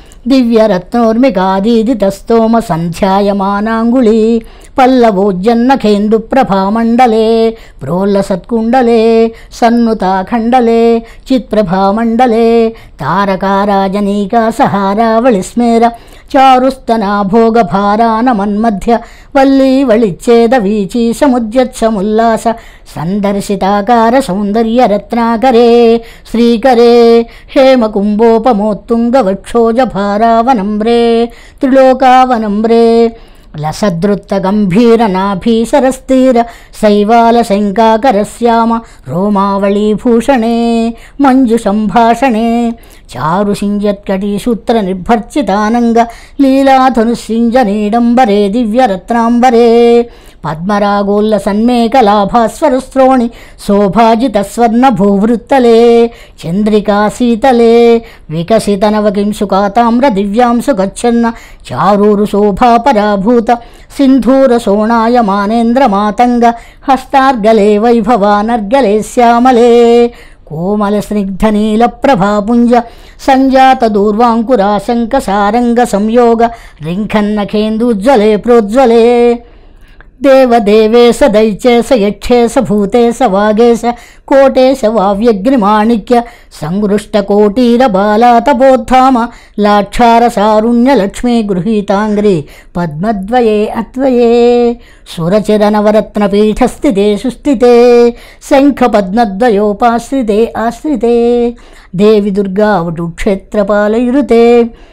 దివ్యరత్నోర్మికాదీదితస్తోమ సంధ్యాయమానాంగుళీ పల్లవోజ్జన్నఖేందు ప్రభామండలే ప్రోల్లసత్కుండలే సన్నుతాఖండలే చిత్ప్రభామండలే తారకారాజనీకా సహారావళిస్మేర చారుస్తనా భోగభారాన మన్మధ్య వల్లీ వళిచ్చేద వీచీ సముద్యత్సముల్లాస సందర్శితాకార సౌందర్య రత్నాకరే శ్రీకరే హేమకుంభోపమోత్తుంగ వక్షోజ భారావనంబ్రే త్రిలోకావనంబ్రే లసదృత్త గంభీర నాభీసరస్థిర శైవాల శంకాకరశ్యామ రోమావళీభూషణే మంజు సంభాషణే చారు సింజత్కటీ సూత్ర నిర్భర్చితానంగ లీలాధనుసింజనీడంబరే దివ్యరత్నాంబరే పద్మరాగోల్ల సన్మేకలాభాస్వర శ్రోణి శోభాజిత స్వర్ణ భూవృత్తలే చంద్రికా శీతలే వికసిత నవకింసుకాతామ్ర దివ్యాంసు గచ్చన్న చారూరు శోభాపరాభూత సింధూర శోణాయ మానేంద్ర మాతంగ హస్తార్గలే వైభవానర్గలే శ్యామలే కోమల స్నిగ్ధ నీల ప్రభాపుంజ సంజాత దూర్వాంకురాశంక సారంగ సంయోగ రింఖన్నఖేందుజ్వలే ప్రోజ్వలే దేవదేవేశ దైచేశ యక్షేశ భూతేశ వాగేశ కోటేశ వావ్యగ్నిమాణిక్య సంగృష్టకోటీర బాలాతపోద్ధామ లాక్షార సారుణ్య లక్ష్మీ గృహీతాంగ్రి పద్మద్వయే అత్వయే సురచిర నవరత్న పీఠస్థితే సుస్థితే శంఖ పద్మద్వయోపాశ్రితే ఆశ్రితే దేవి దుర్గా వటు క్షేత్రపాలయురుతే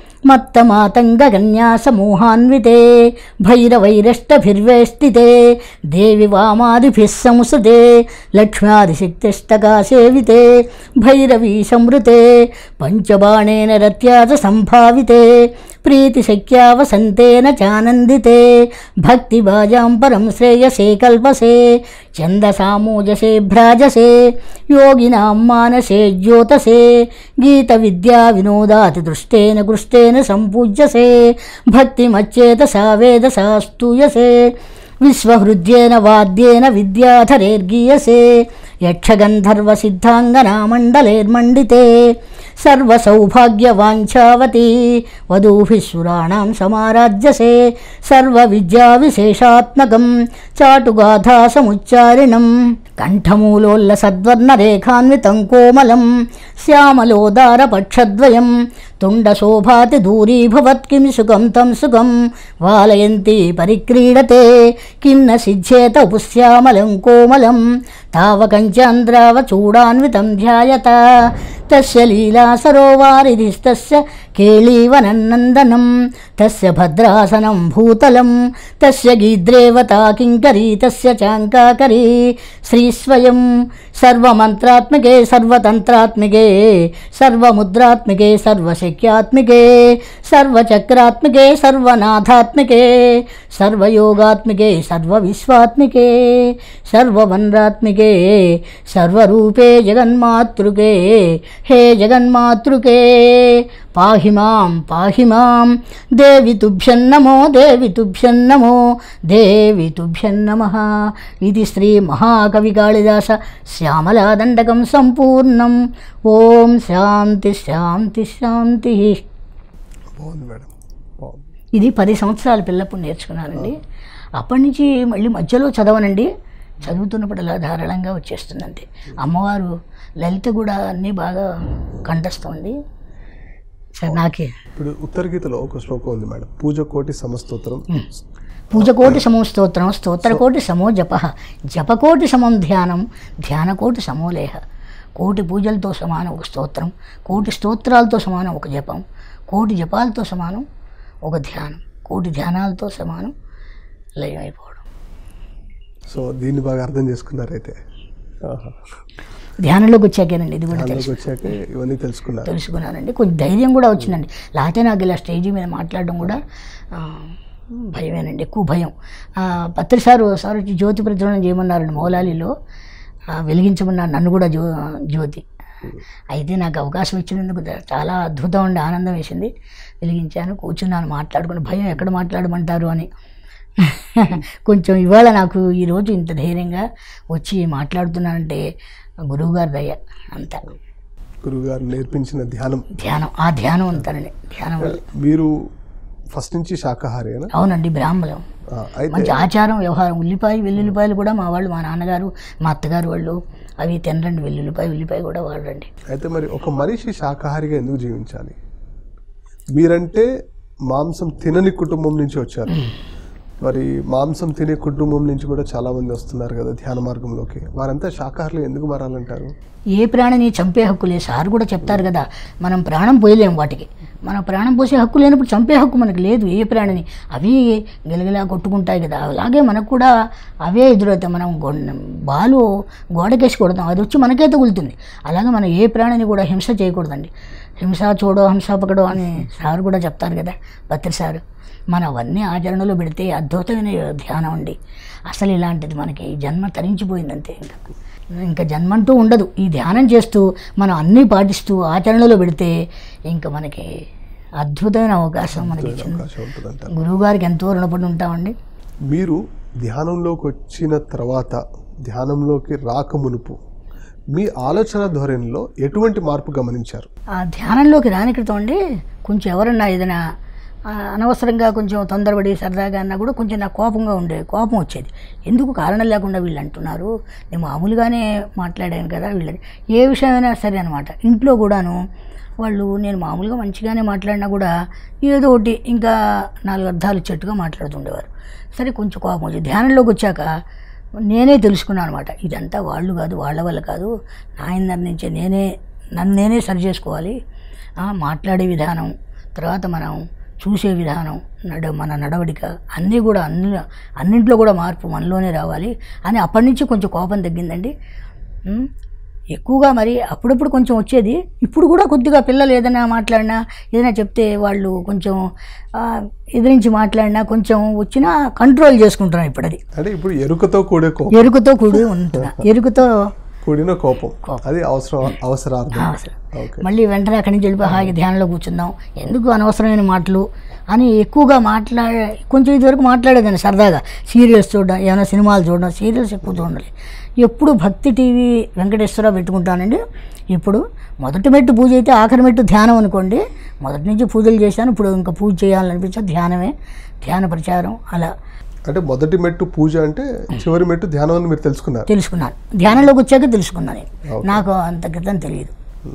మత్తమాతంగన్యాసమోహాన్వితే భైరవైరష్టభిర్వేష్టితే దేవి వామాదిభిः సంసృతే లక్ష్మ్యాదిశక్తిష్టగా సేవితే భైరవీ సంవృతే పంచబాణేన రత్యాచ సంభావితే ప్రీతిశక్యావసంతేన చానందితే భక్తిభాజాం పరం శ్రేయసే కల్పసే ఛందసామోజసే భ్రాజసే యోగినాం మానసే జ్యోతసే గీత విద్యా వినోదాతి దృష్టేన కృష్టేన సంపూజ్యసే భక్తిమచ్చేతసా వేదసా స్తూయసే విశ్వహృద్యేన వాద్యేన విద్యాధరేర్గీయసే యక్షగంధర్వ సిద్ధాంగనామండలేర్మండితే సర్వసౌభాగ్యవాంఛావతి వధూభిः సురాణాం సమారాజ్యసే సర్వవిద్యావిశేషాత్మకం చాటుగాథాసముచ్చారిణం కంఠమూలోల్లసద్వర్ణరేఖాన్వితం కోమలం శ్యామలోదారపక్షద్వయం తుండశోభాతి దూరీభవత్కిం సుఖం తం సుఖం వాలయంతి పరిక్రీడతే కిన్న సిద్ధ్యేత ఉపశ్యామలం కోమలం తావకంచాంద్రావ చూడాన్వితం ధ్యాయత తస్య లీలాసరోవారిధిస్తస్య కేళీవనన్నందనం తస్య భద్రాసనం భూతలం తస్య గీద్రేవతా కింకరీ తస్య చాంకాకరీ శ్రీస్వయం సర్వమంత్రాత్మికే సర్వతంత్రాత్మికే సర్వముద్రాత్మికే సర్వశక్యాత్మికే సర్వచక్రాత్మికే సర్వనాథాత్మికే సర్వయోగాత్మికే సర్వవిశ్వాత్మికే సర్వవన్రాత్మికే సర్వరూపే జగన్మాతృకే హే జగన్మాతృకే పాహి మాం పాహి మాం దేవి తుభ్యం నమో దేవి తుభ్యం నమో దేవి తుభ్యం నమ ఇది శ్రీ మహాకవి కాళిదాస శ్యామలాదండకం సంపూర్ణం ఓం శాంతి శాంతి శాంతి బాగుంది మేడం బాగుంది ఇది పది సంవత్సరాల పిల్లప్పుడు నేర్చుకున్నానండి అప్పటి నుంచి మళ్ళీ మధ్యలో చదవనండి చదువుతున్నప్పుడు అలా ధారాళంగా వచ్చేస్తుందండి అమ్మవారు లలిత కూడా అన్నీ బాగా కంఠస్థం సరే నాకే ఇప్పుడు ఉత్తర గీతలో ఒక శ్లోకం ఉంది మేడం పూజ కోటి సమస్తోత్రం పూజకోటి సమం స్తోత్రం స్తోత్రకోటి సమో జప జపకోటి సమం ధ్యానం ధ్యానకోటి సమోలేహ కోటి పూజలతో సమానం ఒక స్తోత్రం కోటి స్తోత్రాలతో సమానం ఒక జపం కోటి జపాలతో సమానం ఒక ధ్యానం కోటి ధ్యానాలతో సమానం లయమైపోవడం సో దీన్ని బాగా అర్థం చేసుకున్నారైతే ఆహా. ధ్యానంలోకి వచ్చాకేనండి ఇది కూడా అందులోకి వచ్చాక ఇవన్నీ తెలుసుకున్నారు తెలుసుకున్నానండి కొంచెం ధైర్యం కూడా వచ్చిందండి లేకపోతే నాకు ఇలా స్టేజీ మీద మాట్లాడడం కూడా ఆ, భయమేనండి ఎక్కువ భయం ఆ, పత్రి సారు సార్ వచ్చి జ్యోతి ప్రజ్వలనం చేయమన్నారండి మౌలాలిలో ఆ, వెలిగించమన్నారు నన్ను కూడా జ్యో జ్యోతి అయితే నాకు అవకాశం ఇచ్చినందుకు ద- చాలా అద్భుతం ఉండి ఆనందం వేసింది వెలిగించాను కూర్చున్నాను మాట్లాడుకుని భయం ఎక్కడ మాట్లాడమంటారు అని కొంచెం ఇవాళ నాకు ఈరోజు ఇంత ధైర్యంగా వచ్చి మాట్లాడుతున్నానంటే గురువుగారి దయ అంతా గురువుగారు నేర్పించిన ధ్యానం ధ్యానం ఆ ధ్యానం అంటారండి ధ్యానం వల్ల మీరు ఫస్ట్ నుంచి శాకాహారేనా అవునండి బ్రాహ్మణం ఆ, అయితే మంచి ఆచారం వ్యవహారం ఉల్లిపాయ వెల్లుల్లిపాయలు కూడా మా వాళ్ళు మా నాన్నగారు మా అత్తగారు వాళ్ళు అవి తినరండి వెల్లుల్లిపాయ ఉల్లిపాయ కూడా వాడరండి అయితే మరి ఒక మనిషి శాకాహారిగా ఎందుకు జీవించాలి మీరంటే మాంసం తినని కుటుంబం నుంచి వచ్చారు మరి మాంసం తినే కుటుంబం నుంచి కూడా చాలా మంది వస్తున్నారు కదా ధ్యాన మార్గంలోకి వారంతా శాకాహారులు ఎందుకు మారాలంటారు ఏ ప్రాణిని చంపే హక్కు లేదు సార్ కూడా చెప్తారు కదా మనం ప్రాణం పోయలేం వాటికి మనం ప్రాణం పోసే హక్కు లేనప్పుడు చంపే హక్కు మనకు లేదు ఏ ప్రాణిని అవి గెలగలా కొట్టుకుంటాయి కదా అలాగే మనకు కూడా అవే ఎదురవుతాయి మనం గొ- బాలు గోడకేసి కొడతాం అది వచ్చి మనకే తగులుతుంది అలాగే మనం ఏ ప్రాణిని కూడా హింస చేయకూడదండి హింస చూడో హింస పకడో అని సార్ కూడా చెప్తారు కదా పత్రి సారు మనం అవన్నీ ఆచరణలో పెడితే అద్భుతమైన ధ్యానం అండి అసలు ఇలాంటిది మనకి జన్మ తరించిపోయిందంతే ఇంకా ఇంకా జన్మంటూ ఉండదు ఈ ధ్యానం చేస్తూ మనం అన్నీ పాటిస్తూ ఆచరణలో పెడితే ఇంకా మనకి అద్భుతమైన అవకాశం మనకి ఇచ్చింది అవకాశం ఉంటుందంటారు గురువు గారికి ఎంతో రుణపడి ఉంటామండి మీరు ధ్యానంలోకి వచ్చిన తర్వాత ధ్యానంలోకి రాక మునుపు మీ ఆలోచన ధోరణిలో ఎటువంటి మార్పు గమనించారు ఆ ధ్యానంలోకి రాని క్రితం అండి కొంచెం ఎవరన్నా ఏదైనా ఆ, అనవసరంగా కొంచెం తొందరపడి సరదాగా అన్నా కూడా కొంచెం నాకు కోపంగా ఉండే కోపం వచ్చేది ఎందుకు కారణం లేకుండా వీళ్ళు అంటున్నారు నేను మామూలుగానే మాట్లాడాను కదా వీళ్ళని ఏ విషయమైనా సరే అనమాట ఇంట్లో కూడాను వాళ్ళు నేను మామూలుగా మంచిగానే మాట్లాడినా కూడా ఏదో ఒకటి ఇంకా నాలుగు అర్థాలు చెట్టుగా మాట్లాడుతుండేవారు సరే కొంచెం కోపం వచ్చి ధ్యానంలోకి వచ్చాక నేనే తెలుసుకున్నాను అనమాట ఇదంతా వాళ్ళు కాదు వాళ్ళ వల్ల కాదు నా నిర్ణయించే నేనే నన్ను నేనే సరి చేసుకోవాలి ఆ, మాట్లాడే విధానం తర్వాత మనం చూసే విధానం నడ మన నడవడిక అన్నీ కూడా అన్ని అన్నింట్లో కూడా మార్పు మనలోనే రావాలి అని అప్పటి నుంచి కొంచెం కోపం తగ్గిందండి ఉమ్, ఎక్కువగా మరి అప్పుడప్పుడు కొంచెం వచ్చేది ఇప్పుడు కూడా కొద్దిగా పిల్లలు ఏదైనా మాట్లాడినా ఏదైనా చెప్తే వాళ్ళు కొంచెం ఆ, ఎదిరించి మాట్లాడినా కొంచెం వచ్చినా కంట్రోల్ చేసుకుంటున్నాను ఇప్పుడు అది అంటే ఇప్పుడు ఎరుకతో కూడే కోపం ఎరుకుతో కూడి ఉంటున్నా ఎరుకుతో కూడిన కోపం అది అవసరం అవసరార్థం అవసరం. ఓకే మళ్ళీ వెంటనే అక్కడి నుంచి వెళ్ళిపోయి హాయిగా ధ్యానంలో కూర్చుందాం ఎందుకు అనవసరమైన మాటలు అని ఎక్కువగా మాట్లాడే కొంచెం ఇదివరకు మాట్లాడేదాన్ని సరదాగా సీరియల్స్ చూడడం ఏమైనా సినిమాలు చూడడం సీరియల్స్ ఎక్కువ చూడాలి ఎప్పుడు భక్తి టీవీ వెంకటేశ్వర పెట్టుకుంటానండి ఇప్పుడు మొదటి మెట్టు పూజ అయితే ఆఖరి మెట్టు ధ్యానం అనుకోండి మొదటి నుంచి పూజలు చేశాను ఇప్పుడు ఇంకా పూజ చేయాలనిపించే ధ్యానమే ధ్యాన ప్రచారం అలా అంటే మొదటి మెట్టు పూజ అంటే చివరి మెట్టు ధ్యానం అని మీరు తెలుసుకున్నారు తెలుసుకున్నాను ధ్యానంలోకి వచ్చాక తెలుసుకున్నాను నేను నాకు అంత క్రితం తెలియదు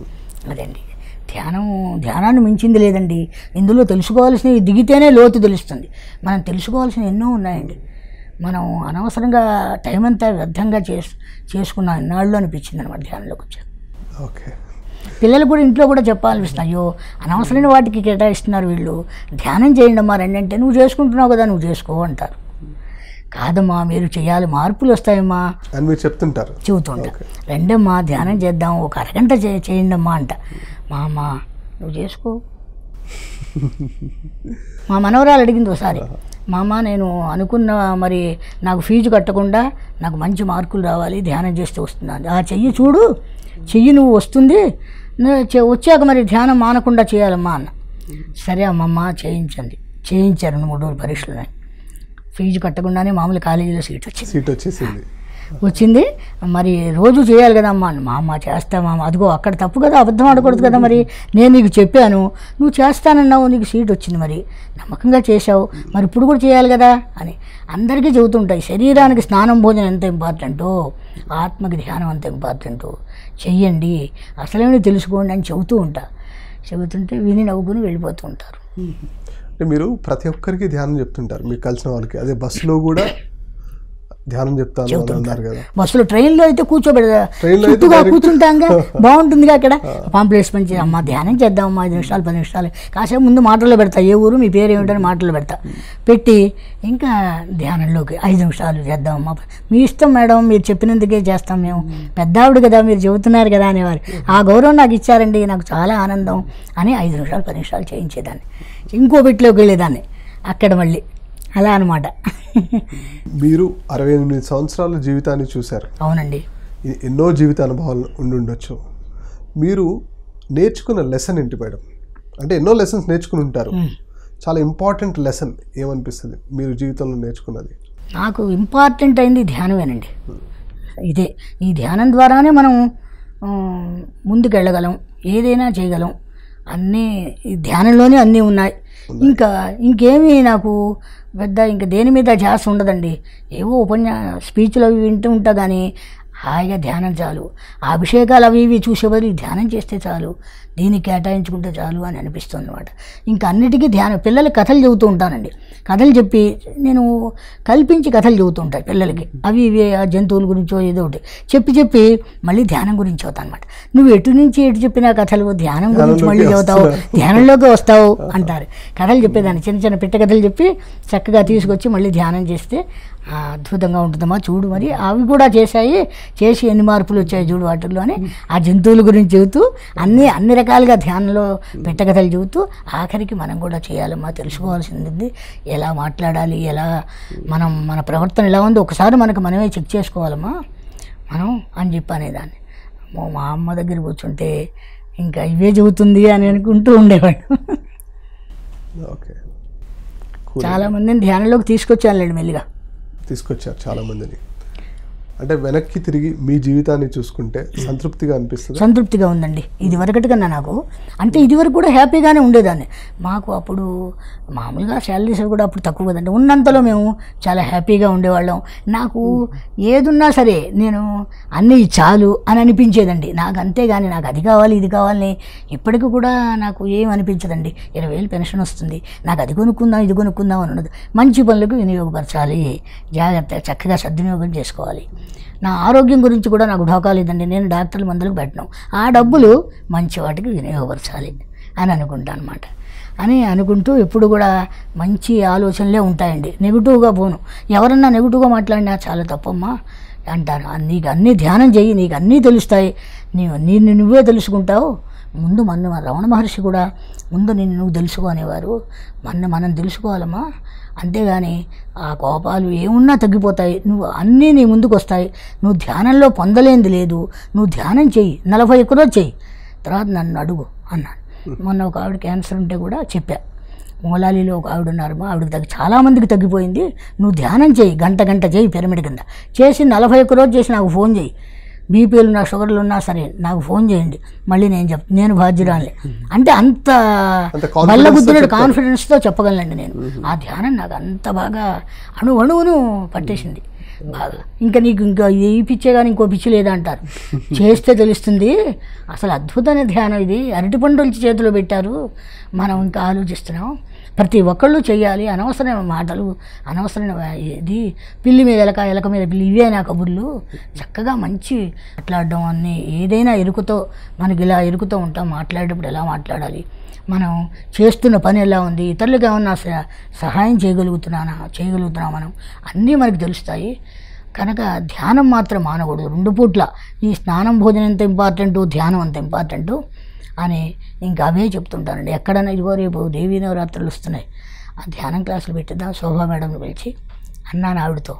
అదండి ధ్యానం ధ్యానాన్ని మించింది లేదండి ఇందులో తెలుసుకోవాల్సినవి దిగితేనే లోతు తెలుస్తుంది మనం తెలుసుకోవాల్సినవి ఎన్నో ఉన్నాయండి మనం అనవసరంగా టైం అంతా వ్యర్థంగా చేసు చేసుకున్నాం ఎన్నాళ్ళు అనిపించింది అనమాట ధ్యానంలోకి వచ్చాక ఓకే పిల్లలు కూడా ఇంట్లో కూడా చెప్పాలనిపిస్తుంది అయ్యో అనవసరమైన వాటికి కేటాయిస్తున్నారు వీళ్ళు ధ్యానం చేయండి అమ్మా రండి అంటే నువ్వు చేసుకుంటున్నావు కదా నువ్వు చేసుకో అంటారు కాదమ్మా మీరు చేయాలి మార్పులు వస్తాయమ్మా అని మీరు చెప్తుంటారు చెబుతుంటా రెండమ్మా ధ్యానం చేద్దాం ఒక అరగంట చే చేయండి అమ్మా అంట మా అమ్మ నువ్వు చేసుకో మా మనవరాలు అడిగింది ఒకసారి మా అమ్మ నేను అనుకున్న మరి నాకు ఫీజు కట్టకుండా నాకు మంచి మార్కులు రావాలి ధ్యానం చేస్తే వస్తుంది ఆ చెయ్యి చూడు చెయ్యి నువ్వు వస్తుంది నే- చే- వచ్చాక మరి ధ్యానం మానకుండా చేయాలమ్మా అన్న సరే అమ్మమ్మ చేయించండి చేయించారు రెండు మూడు రోజులు పరీక్షలు ఫీజు కట్టకుండానే మామూలు కాలేజీలో సీట్ వచ్చింది సీట్ వచ్చేసింది వచ్చింది మరి రోజు చేయాలి కదా అమ్మా మా అమ్మ చేస్తామా అదిగో అక్కడ తప్పు కదా అబద్ధం ఆడకూడదు కదా మరి నేను నీకు చెప్పాను నువ్వు చేస్తానన్నావు నీకు సీట్ వచ్చింది మరి నమ్మకంగా చేశావు మరి ఇప్పుడు కూడా చేయాలి కదా అని అందరికీ చెబుతుంటాయి శరీరానికి స్నానం భోజనం ఎంత ఇంపార్టెంటో ఆత్మకి ధ్యానం ఎంత ఇంపార్టెంటో చెయ్యండి అసలేమి తెలుసుకోండి అని చెబుతూ ఉంటా చెబుతుంటే విని నవ్వుకుని వెళ్ళిపోతూ ఉంటారు అంటే మీరు ప్రతి ఒక్కరికి ధ్యానం చెప్తుంటారు మీకు కలిసిన వాళ్ళకి అదే బస్సులో కూడా ధ్యానం చెప్తాను అని అన్నారు కదా బస్సులో ట్రైన్లో అయితే కూర్చోబెడదా ట్రైన్లో అయితే చుట్టూగా direct- కూర్చుంటాంగా బాగుంటుందిగా అక్కడ పాంప్లెట్స్ పంచి అమ్మ ధ్యానం చేద్దాం అమ్మా ఐదు నిమిషాలు పది నిమిషాలు కాసేపు ముందు మాటల్లో పెడతా ఏ ఊరు మీ పేరు ఏమిటని మాటల్లో పెడతా పెట్టి ఇంకా ధ్యానంలోకి ఐదు నిమిషాలు చేద్దాం అమ్మా మీ ఇష్టం మేడం మీరు చెప్పినందుకే చేస్తాం మేము పెద్ద ఆవిడ కదా మీరు చెబుతున్నారు కదా అనేవారు ఆ గౌరవం నాకు ఇచ్చారండి నాకు చాలా ఆనందం అని ఐదు నిమిషాలు పది నిమిషాలు చేయించేదాన్ని ఇంకో బిట్లోకి వెళ్ళేదాన్ని అక్కడ మళ్ళీ అలా అనమాట మీరు అరవై ఎనిమిది సంవత్సరాల జీవితాన్ని చూశారు అవునండి ఇది ఎన్నో జీవిత అనుభవాలు ఉండి ఉండొచ్చు మీరు నేర్చుకున్న లెసన్ ఏంటి మేడం అంటే ఎన్నో లెసన్స్ నేర్చుకుని ఉంటారు చాలా ఇంపార్టెంట్ లెసన్ ఏమనిపిస్తుంది మీరు జీవితంలో నేర్చుకున్నది నాకు ఇంపార్టెంట్ అయింది ధ్యానమేనండి ఇదే ఈ ధ్యానం ద్వారానే మనం ఆ, ముందుకు వెళ్ళగలం ఏదైనా చేయగలం అన్నీ ఈ ధ్యానంలోనే అన్నీ ఉన్నాయి ఇంకా ఇంకేమీ నాకు పెద్ద ఇంకా దేని మీద ధ్యాస ఉండదండి ఏవో ఉపన్యా స్పీచ్లు అవి వింటూ ఉంటా కానీ హాయిగా ధ్యానం చాలు ఆ అభిషేకాలు అవి ఇవి చూసేవారు ధ్యానం చేస్తే చాలు దీనికి కేటాయించుకుంటే చాలు అని అనిపిస్తుంది అనమాట ఇంకా అన్నిటికీ ధ్యానం పిల్లలకి కథలు చెబుతూ ఉంటానండి కథలు చెప్పి నేను కల్పించి కథలు చెబుతూ ఉంటాను పిల్లలకి అవి ఇవి ఆ జంతువుల గురించో ఏదో ఒకటి చెప్పి చెప్పి మళ్ళీ ధ్యానం గురించి అవుతా అనమాట నువ్వు ఎటు నుంచి ఎటు చెప్పినా కథలు ధ్యానం గురించి మళ్ళీ ధ్యానంలోకి చదువుతావు వస్తున్నా. ధ్యానంలోకి వస్తావు అంటారు కథలు చెప్పేదాన్ని చిన్న చిన్న పిట్ట కథలు చెప్పి చక్కగా తీసుకొచ్చి మళ్ళీ ధ్యానం చేస్తే ఆ, అద్భుతంగా ఉంటుందమ్మా చూడు మరి అవి కూడా చేశాయి చేసి ఎన్ని మార్పులు వచ్చాయి చూడు వాటిల్లో అని ఆ జంతువుల గురించి చెబుతూ అన్ని అన్ని రకాలుగా ధ్యానంలో పిట్ట కథలు చెబుతూ ఆఖరికి మనం కూడా చేయాలమ్మా తెలుసుకోవాల్సింది ఎలా మాట్లాడాలి ఎలా మనం మన ప్రవర్తన ఎలా ఉందో ఒకసారి మనకు మనమే చెక్ చేసుకోవాలమ్మా మనం అని చెప్పి అనేదాన్ని అమ్మో, మా అమ్మ దగ్గర కూర్చుంటే ఇంకా ఇవే చెబుతుంది అని అనుకుంటూ ఉండేవాడు ఓకే చాలా మందిని ధ్యానంలోకి తీసుకొచ్చానులేండి మెల్లిగా తీసుకొచ్చారు చాలా మందిని అంటే వెనక్కి తిరిగి మీ జీవితాన్ని చూసుకుంటే సంతృప్తిగా అనిపిస్తుంది సంతృప్తిగా ఉందండి ఇది వరకటి కన్నా నాకు అంటే ఇది వరకు కూడా హ్యాపీగానే ఉండేదాన్ని మాకు అప్పుడు మామూలుగా శాలరీస్ కూడా అప్పుడు తక్కువ కదండి ఉన్నంతలో మేము చాలా హ్యాపీగా ఉండేవాళ్ళం నాకు ఏదున్నా సరే నేను అన్నీ చాలు అని అనిపించేదండి నాకు అంతేగాని నాకు అది కావాలి ఇది కావాలని ఇప్పటికి కూడా నాకు ఏం అనిపించదండి ఇరవై వేలు పెన్షన్ వస్తుంది నాకు అది కొనుక్కుందాం ఇది కొనుక్కుందాం అని ఉండదు మంచి పనులకు వినియోగపరచాలి జాగ్రత్త చక్కగా సద్వినియోగం చేసుకోవాలి నా ఆరోగ్యం గురించి కూడా నాకు ఢోకా లేదండి నేను డాక్టర్ల మందులకు పెట్టను ఆ డబ్బులు మంచి వాటికి వినియోగపరచాలి అని అనుకుంటా అనమాట అని అనుకుంటూ ఎప్పుడు కూడా మంచి ఆలోచనలే ఉంటాయండి నెగిటివ్గా పోను ఎవరన్నా నెగిటివ్గా మాట్లాడినా చాలా తప్పమ్మా అంటాను "ఆ, నీకు అన్నీ ధ్యానం చెయ్యి నీకు అన్నీ తెలుస్తాయి నీవు నిన్ను నువ్వే తెలుసుకుంటావు ముందు మన రమణ మహర్షి కూడా ముందు నిన్ను నువ్వు తెలుసుకో అనేవారు మన మనం తెలుసుకోవాలమ్మా అంతేగాని ఆ కోపాలు ఏమున్నా తగ్గిపోతాయి నువ్వు అన్నీ నీ ముందుకు వస్తాయి నువ్వు ధ్యానంలో పొందలేంది లేదు నువ్వు ధ్యానం చెయ్యి నలభై ఒక్క రోజు చెయ్యి తర్వాత నన్ను అడుగు అన్నాను మొన్న ఒక ఆవిడ క్యాన్సర్ ఉంటే కూడా చెప్పా మూలాలిలో ఒక ఆవిడ ఉన్నారు మా ఆవిడకి తగ్గి చాలామందికి తగ్గిపోయింది నువ్వు ధ్యానం చేయి గంట గంట చేయి పిరమిడ్ కింద చేసి నలభై ఒక్క రోజు చేసి నాకు ఫోన్ చేయి బీపీలు ఉన్నా షుగర్లు ఉన్నా సరే నాకు ఫోన్ చేయండి మళ్ళీ నేను చెప్ నేను బాధ్యురాలే అంటే అంత అంత confidence తో బల్లగుద్దినట్టు చెప్తారు. కాన్ఫిడెన్స్తో చెప్పగలండి నేను ఆ ధ్యానం నాకు అంత బాగా అణు అణువును పట్టేసింది బాగా ఇంకా నీకు ఇంకా ఈ పిచ్చే కానీ ఇంకో పిచ్చి లేదా అంటారు చేస్తే తెలుస్తుంది అసలు అద్భుతమైన ధ్యానం ఇది అరటిపండు వచ్చి చేతిలో పెట్టారు మనం ఇంకా ఆలోచిస్తున్నాం ప్రతి ఒక్కళ్ళు చేయాలి అనవసరమైన మాటలు అనవసరమైన ఇది పిల్లి మీద ఎలక ఎలక మీద పిల్లి ఇవే నా కబుర్లు చక్కగా మంచి మాట్లాడడం అన్నీ ఏదైనా ఎరుకుతో మనకి ఇలా ఎరుకుతో ఉంటాం మాట్లాడేటప్పుడు ఎలా మాట్లాడాలి మనం చేస్తున్న పని ఎలా ఉంది ఇతరులకు ఏమన్నా స- సహాయం చేయగలుగుతున్నానా చేయగలుగుతున్నా మనం అన్నీ మనకు తెలుస్తాయి కనుక ధ్యానం మాత్రం మానకూడదు రెండు పూట్ల ఈ స్నానం భోజనం ఎంత ఇంపార్టెంటు ధ్యానం అంత ఇంపార్టెంటు అని ఇంకా అవే చెప్తుంటానండి ఎక్కడైనా ఇదిగో రేపు దేవీ నవరాత్రులు వస్తున్నాయి ఆ ధ్యానం క్లాసులు పెట్టిద్దాం శోభా మేడంని పిలిచి అన్నాను ఆవిడతో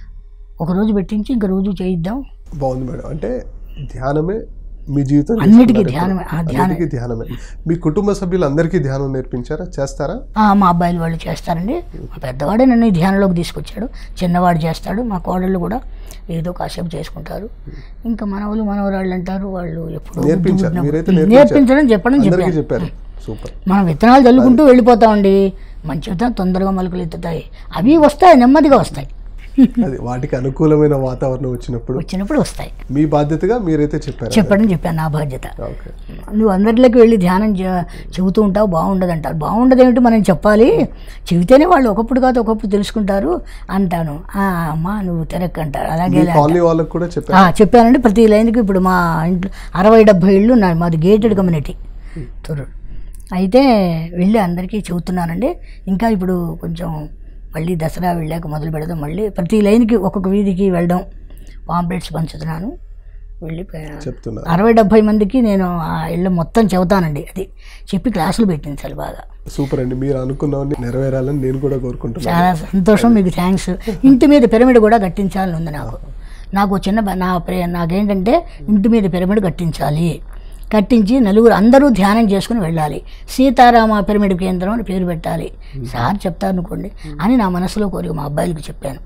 ఒకరోజు పెట్టించి ఇంక రోజు చేయిద్దాం బాగుంది మేడం అంటే ధ్యానమే మీ జీవితం అన్నిటికీ తీసుకున్నారు ధ్యానమే. ఇప్పుడు. ఆ, ధ్యానం. అన్నిటికీ ధ్యానమే మీ కుటుంబ సభ్యులు అందరికీ ధ్యానం నేర్పించారా చేస్తారా ఆ, మా అబ్బాయిలు వాళ్ళు చేస్తారండి మా పెద్దవాడే నన్ను ఈ ధ్యానంలోకి తీసుకొచ్చాడు చిన్నవాడు చేస్తాడు మా కోడళ్ళు కూడా ఏదో కాసేపు చేసుకుంటారు ఇంకా మనవలు మనవరాళ్ళు అంటారు వాళ్ళు ఎప్పుడు నేర్పించారు మీరైతే నేర్పించారు నేర్పించడం చెప్పడం అందరికీ చెప్పాను చెప్పారు సూపర్ మనం విత్తనాలు చల్లుకుంటూ వెళ్ళిపోతామండి మంచి విత్తనం తొందరగా మొలకలు ఎత్తుతాయి అవి వస్తాయి నెమ్మదిగా వస్తాయి అది వాటికి అనుకూలమైన వాతావరణం వచ్చినప్పుడు వచ్చినప్పుడు వస్తాయి మీ బాధ్యతగా మీరైతే చెప్పారు చెప్పడం చెప్పాను నా బాధ్యత ఓకే నువ్వు అందరిలోకి వెళ్ళి ధ్యానం చే- చెబుతూ ఉంటావు బాగుండదు అంటారు బాగుండదు ఏమిటి మనం చెప్పాలి చెబితేనే వాళ్ళు ఒకప్పుడు కాదు ఒకప్పుడు తెలుసుకుంటారు అంటాను "ఆ, అమ్మా నువ్వు తిరక్కు అంటారు అలాగే మీ ఇలా కాలనీ వాళ్ళకి కూడా చెప్పారు ఆ, చెప్పానండి ప్రతి లైన్కి ఇప్పుడు మా ఇంట్లో అరవై డెబ్భై ఇళ్ళు ఉన్నాయి మాది గేటెడ్ కమ్యూనిటీ తొర్రూరు అయితే వెళ్ళి అందరికీ చెబుతున్నానండి ఇంకా ఇప్పుడు కొంచెం మళ్ళీ దసరా వెళ్ళాక మొదలు పెడదాం మళ్ళీ ప్రతి లైన్కి ఒక్కొక్క వీధికి వెళ్ళడం పాంప్లెట్స్ పంచుతున్నాను వెళ్ళి ప- చెప్తున్నారు అరవై డెబ్భై మందికి నేను ఆ ఇళ్ళు మొత్తం చెబుతానండి అది చెప్పి క్లాసులు పెట్టించాలి బాగా సూపర్ అండి మీరు అనుకున్నవన్నీ నెరవేరాలని నేను కూడా కోరుకుంటున్నాను చాలా సంతోషం మీకు థ్యాంక్స్ ఇంటి మీద పిరమిడ్ కూడా కట్టించాలని ఉంది నాకు నాకు ఓ చిన్న బ- నా ప్రే నాకేంటంటే ఇంటి మీద పిరమిడ్ కట్టించాలి కట్టించి నలుగురు అందరూ ధ్యానం చేసుకుని వెళ్ళాలి సీతారామ పిరమిడ్ కేంద్రం అని పేరు పెట్టాలి సార్ చెప్తారు అనుకోండి అని నా మనసులో కోరిక మా అబ్బాయిలకి చెప్పాను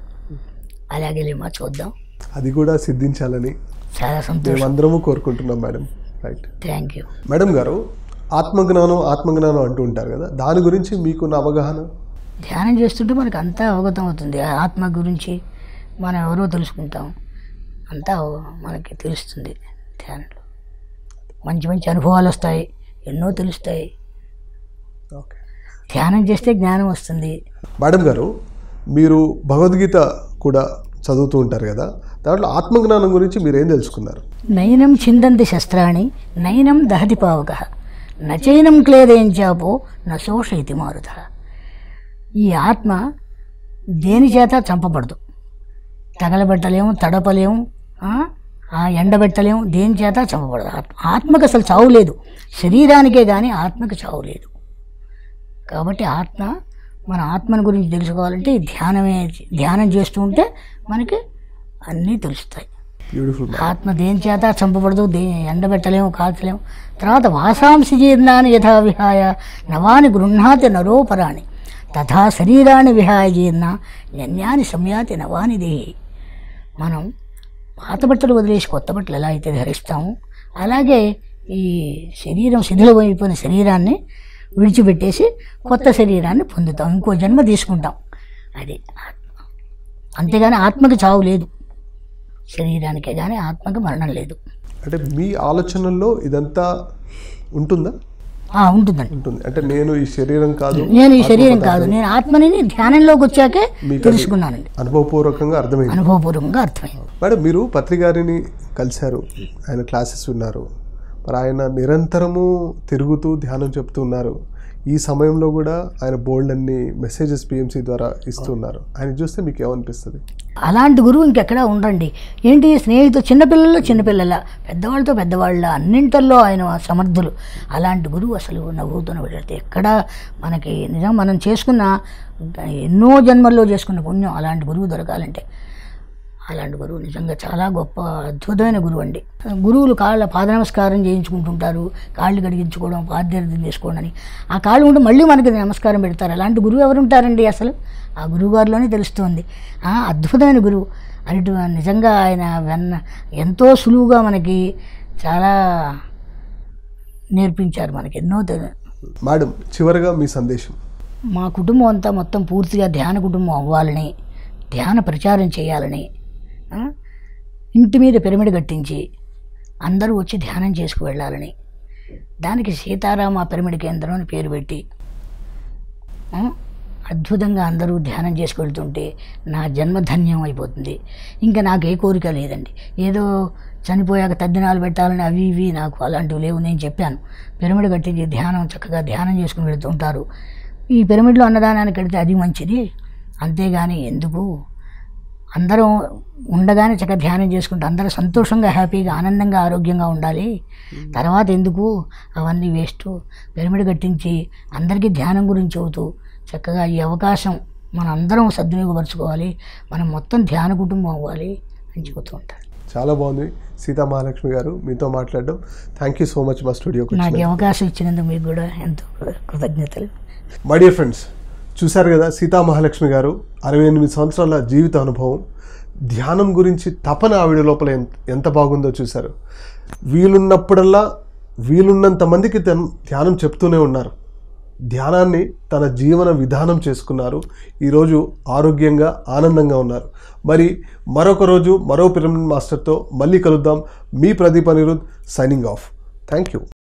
అలాగే లేమా చూద్దాం అది కూడా సిద్ధించాలని చాలా సంతోషం మేమందరము కోరుకుంటున్నాం madam right thank you madam గారు ఆత్మజ్ఞానం ఆత్మజ్ఞానం అంటూ ఉంటారు కదా దాని గురించి మీకున్న అవగాహన ధ్యానం చేస్తుంటే మనకు అంతా అవగతం అవుతుంది ఆ ఆత్మ గురించి మనం ఎవరో తెలుసుకుంటాం అంతా మనకి తెలుస్తుంది ధ్యానంలో మంచి మంచి అనుభవాలు వస్తాయి ఎన్నో తెలుస్తాయి ఓకే ధ్యానం చేస్తే జ్ఞానం వస్తుంది మేడం గారు మీరు భగవద్గీత కూడా చదువుతూ ఉంటారు కదా దాంట్లో ఆత్మజ్ఞానం గురించి మీరు ఏం తెలుసుకున్నారు నయనం చిందంతి శస్త్రాణి నయనం దహతి పావక నచైనం క్లేదయించాపో నశోషయితి మారుత ఈ ఆత్మ దేని చేత చంపబడదు తగలబెట్టలేము తడపలేము ఆ? ఆ ఎండబెట్టలేము దేని చేత చంపబడదు ఆత్మ ఆత్మకు అసలు చావు లేదు శరీరానికే కానీ ఆత్మకు చావు లేదు కాబట్టి ఆత్మ మన ఆత్మను గురించి తెలుసుకోవాలంటే ఈ ధ్యానమే ధ్యానం చేస్తూ ఉంటే మనకి అన్నీ తెలుస్తాయి బ్యూటిఫుల్ ఆత్మ దేని చేత చంపబడదు దే ఎండబెట్టలేము కాల్చలేము తర్వాత వాసాంసి జీర్ణాన్ని యథా విహాయ నవాని గృహ్ణాతి నరోపరాణి తథా శరీరాన్ని విహాయ జీర్ణ జన్యాన్ని సంయాతి నవాని దేహి మనం పాత బట్టలు వదిలేసి కొత్త బట్టలు ఎలా అయితే ధరిస్తామో అలాగే ఈ శరీరం శిథిలమైపోయిన శరీరాన్ని విడిచిపెట్టేసి కొత్త శరీరాన్ని పొందుతాం ఇంకో జన్మ తీసుకుంటాం అది ఆత్మ అంతేగాని ఆత్మకి చావు లేదు శరీరానికే కానీ ఆత్మకి మరణం లేదు అంటే మీ ఆలోచనల్లో ఇదంతా ఉంటుందా ఆ, ఉంటుందండి ఉంటుంది అంటే నేను ఈ శరీరం కాదు నేను ఈ శరీరం కాదు నేను ఆత్మని ధ్యానంలోకి వచ్చాకే మీకు అది- తెలుసుకున్నానండి అనుభవపూర్వకంగా అర్థమైంది అనుభవపూర్వకంగా అర్థమైంది మేడం మీరు పత్రికారిని కలిశారు ఆయన క్లాసెస్ విన్నారు మరి ఆయన నిరంతరము తిరుగుతూ ధ్యానం చెప్తూ ఉన్నారు ఈ సమయంలో కూడా ఆయన బోల్డ్ అన్ని మెసేజెస్ పిఎంసి ద్వారా ఇస్తున్నారు ఆయన చూస్తే మీకు ఏమనిపిస్తుంది అలాంటి గురువు ఇంకెక్కడా ఉండండి ఏంటి స్నేహితు చిన్నపిల్లలు చిన్నపిల్లల పెద్దవాళ్ళతో పెద్దవాళ్ళ అన్నింటిల్లో ఆయన సమర్థులు అలాంటి గురువు అసలు నవ్వుతున్న పెడితే ఎక్కడ మనకి నిజం మనం చేసుకున్న ఎన్నో జన్మల్లో చేసుకున్న పుణ్యం అలాంటి గురువు దొరకాలంటే అలాంటి గురువు నిజంగా చాలా గొప్ప అద్భుతమైన గురువు అండి గురువులు కాళ్ళ పాద నమస్కారం చేయించుకుంటుంటారు కాళ్ళు కడిగించుకోవడం పాద్యార్థం చేసుకోవడం అని ఆ కాళ్ళు ఉంటే మళ్ళీ మనకి నమస్కారం పెడతారు అలాంటి గురువు ఎవరు ఉంటారండి అసలు ఆ గురువు గారిలోనే తెలుస్తుంది ఆ, అద్భుతమైన గురువు అటు నిజంగా ఆయన వెన్న ఎంతో సులువుగా మనకి చాలా నేర్పించారు మనకి ఎన్నో తె- మేడం చివరిగా మీ సందేశం మా కుటుంబం అంతా మొత్తం పూర్తిగా ధ్యాన కుటుంబం అవ్వాలని ధ్యాన ప్రచారం చేయాలని ఆ, ఇంటి మీద పిరమిడ్ కట్టించి అందరూ వచ్చి ధ్యానం చేసుకు వెళ్ళాలని దానికి సీతారామ పిరమిడ్ కేంద్రం అని పేరు పెట్టి ఆ, అద్భుతంగా అందరూ ధ్యానం చేసుకు వెళ్తుంటే నా జన్మ ధన్యం అయిపోతుంది ఇంకా నాకు ఏ కోరిక లేదండి ఏదో చనిపోయాక తద్దినాలు పెట్టాలని అవి ఇవి నాకు అలాంటివి లేవు నేను చెప్పాను పిరమిడ్ కట్టించి ధ్యానం చక్కగా ధ్యానం చేసుకుని వెళ్తుంటారు ఈ పిరమిడ్లో అన్నదానానికి కడితే అది మంచిది అంతేగాని ఎందుకు అందరం ఉండగానే చక్కగా ధ్యానం చేసుకుంటూ అందరూ సంతోషంగా హ్యాపీగా ఆనందంగా ఆరోగ్యంగా ఉండాలి తర్వాత ఎందుకు అవన్నీ వేస్ట్ పిరమిడ్ కట్టించి అందరికీ ధ్యానం గురించి అవుతూ చక్కగా ఈ అవకాశం మన అందరం సద్వినియోగపరచుకోవాలి మనం మొత్తం ధ్యాన కుటుంబం అవ్వాలి అని చెబుతూ ఉంటారు చాలా బాగుంది సీతా మహాలక్ష్మి గారు మీతో మాట్లాడడం థ్యాంక్ యూ సో మచ్ మా స్టూడియోకి నాకు వచ్చిన ఈ అవకాశం ఇచ్చినందుకు మీకు కూడా ఎంతో కృతజ్ఞతలు మై డియర్ ఫ్రెండ్స్ చూశారు కదా సీతా మహాలక్ష్మి గారు అరవై ఎనిమిది సంవత్సరాల జీవిత అనుభవం ధ్యానం గురించి తపన ఆవిడ లోపల ఎంత ఎంత బాగుందో చూశారు వీలున్నప్పుడల్లా వీలున్నంత మందికి తన్- ధ్యానం చెప్తూనే ఉన్నారు ధ్యానాన్ని తన జీవన విధానం చేసుకున్నారు ఈరోజు ఆరోగ్యంగా ఆనందంగా ఉన్నారు మరి మరొక రోజు మరో పిరమిడ్ మాస్టర్తో మళ్ళీ కలుద్దాం మీ Pradeep Anirudh signing off thank you